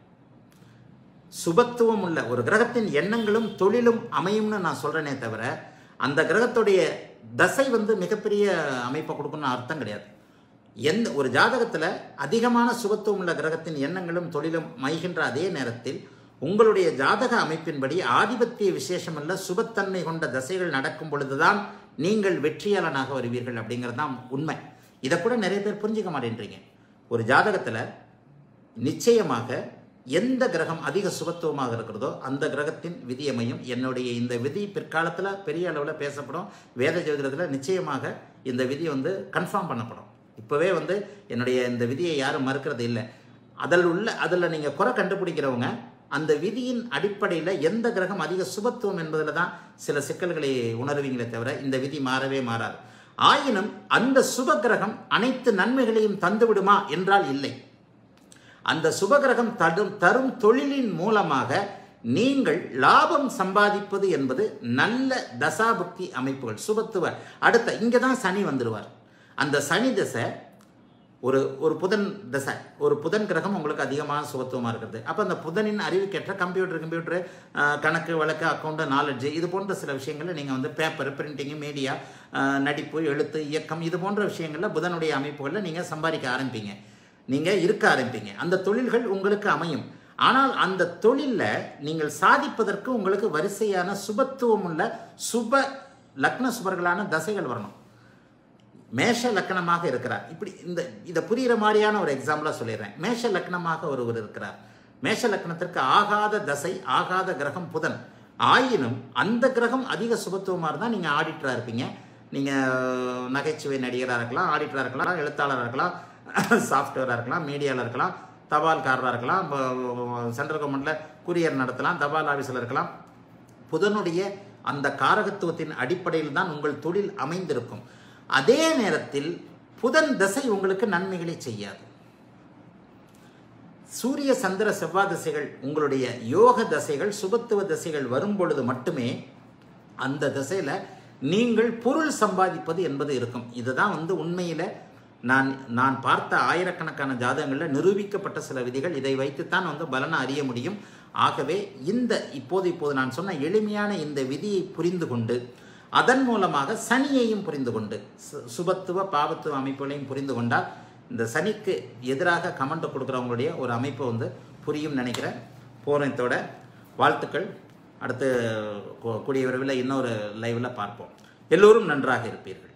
சுபத்துவம் உள்ள ஒரு கிரகத்தின் எண்ணங்களும் தொழிலும் அமையும்னு நான் சொல்றேனே தவிர அந்த கிரகத்துடைய தசை வந்து மிகப்பெரிய அமைப்பை கொடுக்கணும்னு அர்த்தம் கிடையாது எந்த ஒரு ஜாதகத்தில் அதிகமான சுபத்துவம் உள்ள கிரகத்தின் எண்ணங்களும் தொழிலும் மைகின்ற அதே நேரத்தில் உங்களுடைய ஜாதக அமைப்பின்படி ஆதிபத்திய விசேஷமல்ல சுபத்தன்மை கொண்ட தசைகள் நடக்கும் பொழுதுதான் நீங்கள் வெற்றியாளனாக வருவீர்கள் அப்படிங்கிறது தான் உண்மை இதை கூட நிறைய பேர் புரிஞ்சுக்க மாட்டேன்றீங்க ஒரு ஜாதகத்தில் நிச்சயமாக எந்த கிரகம் அதிக சுபத்துவமாக இருக்கிறதோ அந்த கிரகத்தின் விதியமையும் என்னுடைய இந்த விதி பிற்காலத்தில் பெரிய அளவில் பேசப்படும் வேத ஜோதிடத்தில் நிச்சயமாக இந்த விதி வந்து கன்ஃபார்ம் பண்ணப்படும் இப்போவே வந்து என்னுடைய இந்த விதியை யாரும் மறுக்கிறது இல்லை அதில் உள்ள அதில் நீங்கள் குறை கண்டுபிடிக்கிறவங்க அந்த விதியின் அடிப்படையில் எந்த கிரகம் அதிக சுபத்துவம் என்பதில் தான் சில சிக்கல்களை உணர்வீங்களே தவிர இந்த விதி மாறவே மாறாது ஆயினும் அந்த சுப கிரகம் அனைத்து நன்மைகளையும் தந்து விடுமா என்றால் இல்லை அந்த சுபகிரகம் தடும் தரும் தொழிலின் மூலமாக நீங்கள் லாபம் சம்பாதிப்பது என்பது நல்ல தசாபுக்தி அமைப்புகள் சுபத்துவ அடுத்த இங்கே தான் சனி வந்துடுவார் அந்த சனி தசை ஒரு ஒரு புதன் தசை ஒரு புதன் கிரகம் உங்களுக்கு அதிகமாக சுபத்துவமாக இருக்கிறது அப்போ அந்த புதனின் அறிவுக்கேற்ற கம்ப்யூட்டர் கம்ப்யூட்டர் கணக்கு வழக்கு அக்கௌண்ட் நாலேஜ் இது போன்ற சில விஷயங்களை நீங்கள் வந்து பேப்பர் பிரிண்டிங்கு மீடியா நடிப்பு எழுத்து இயக்கம் இது போன்ற விஷயங்களில் புதனுடைய அமைப்புகளில் நீங்கள் சம்பாதிக்க ஆரம்பிப்பீங்க நீங்கள் இருக்க ஆரம்பிப்பீங்க அந்த தொழில்கள் உங்களுக்கு அமையும் ஆனால் அந்த தொழிலில் நீங்கள் சாதிப்பதற்கு உங்களுக்கு வரிசையான சுபத்துவம் உள்ள சுப லக்ன சுபர்களான தசைகள் வரணும் மேஷ லக்னமாக இருக்கிறார் இப்படி இந்த இதை புரிகிற மாதிரியான ஒரு எக்ஸாம்பிளாக சொல்லிடுறேன் மேஷ லக்னமாக ஒருவர் இருக்கிறார் மேஷ லக்னத்திற்கு ஆகாத தசை ஆகாத கிரகம் புதன் ஆயினும் அந்த கிரகம் அதிக சுபத்துவமாக இருந்தால் நீங்கள் ஆடிட்டராக இருப்பீங்க நீங்கள் நகைச்சுவை நடிகராக இருக்கலாம் ஆடிட்டராக இருக்கலாம் எழுத்தாளராக இருக்கலாம் சாஃப்ட்வேராக இருக்கலாம் மீடியாவில் இருக்கலாம் தபால்காரராக இருக்கலாம் சென்ட்ரல் கவர்மெண்ட்டில் குரியர் நடத்தலாம் தபால் ஆஃபீஸில் இருக்கலாம் புதனுடைய அந்த காரகத்துவத்தின் அடிப்படையில் தான் உங்கள் தொழில் அமைந்திருக்கும் அதே நேரத்தில் புதன் தசை உங்களுக்கு நன்மைகளை செய்யாது சூரிய சந்திர செவ்வாய் தசைகள் உங்களுடைய யோக தசைகள் சுபத்துவ தசைகள் வரும் பொழுது மட்டுமே அந்த திசையில் நீங்கள் பொருள் சம்பாதிப்பது என்பது இருக்கும் இதுதான் வந்து உண்மையில் நான் நான் பார்த்த ஆயிரக்கணக்கான ஜாதகங்களில் நிரூபிக்கப்பட்ட சில விதிகள் இதை வைத்துத்தான் வந்து பலனை அறிய முடியும் ஆகவே இந்த இப்போது இப்போது நான் சொன்ன எளிமையான இந்த விதியை புரிந்து கொண்டு அதன் மூலமாக சனியையும் புரிந்து கொண்டு சு- சுபத்துவ பாவத்துவ அமைப்புகளையும் புரிந்து கொண்டால் இந்த சனிக்கு எதிராக கமெண்ட் கொடுக்குறவங்களுடைய ஒரு அமைப்பு வந்து புரியும் நினைக்கிறேன் போனத்தோட வாழ்த்துக்கள் அடுத்து கூ- கூடிய விரைவில் இன்னொரு லைவில் பார்ப்போம் எல்லோரும் நன்றாக இருப்பீர்கள்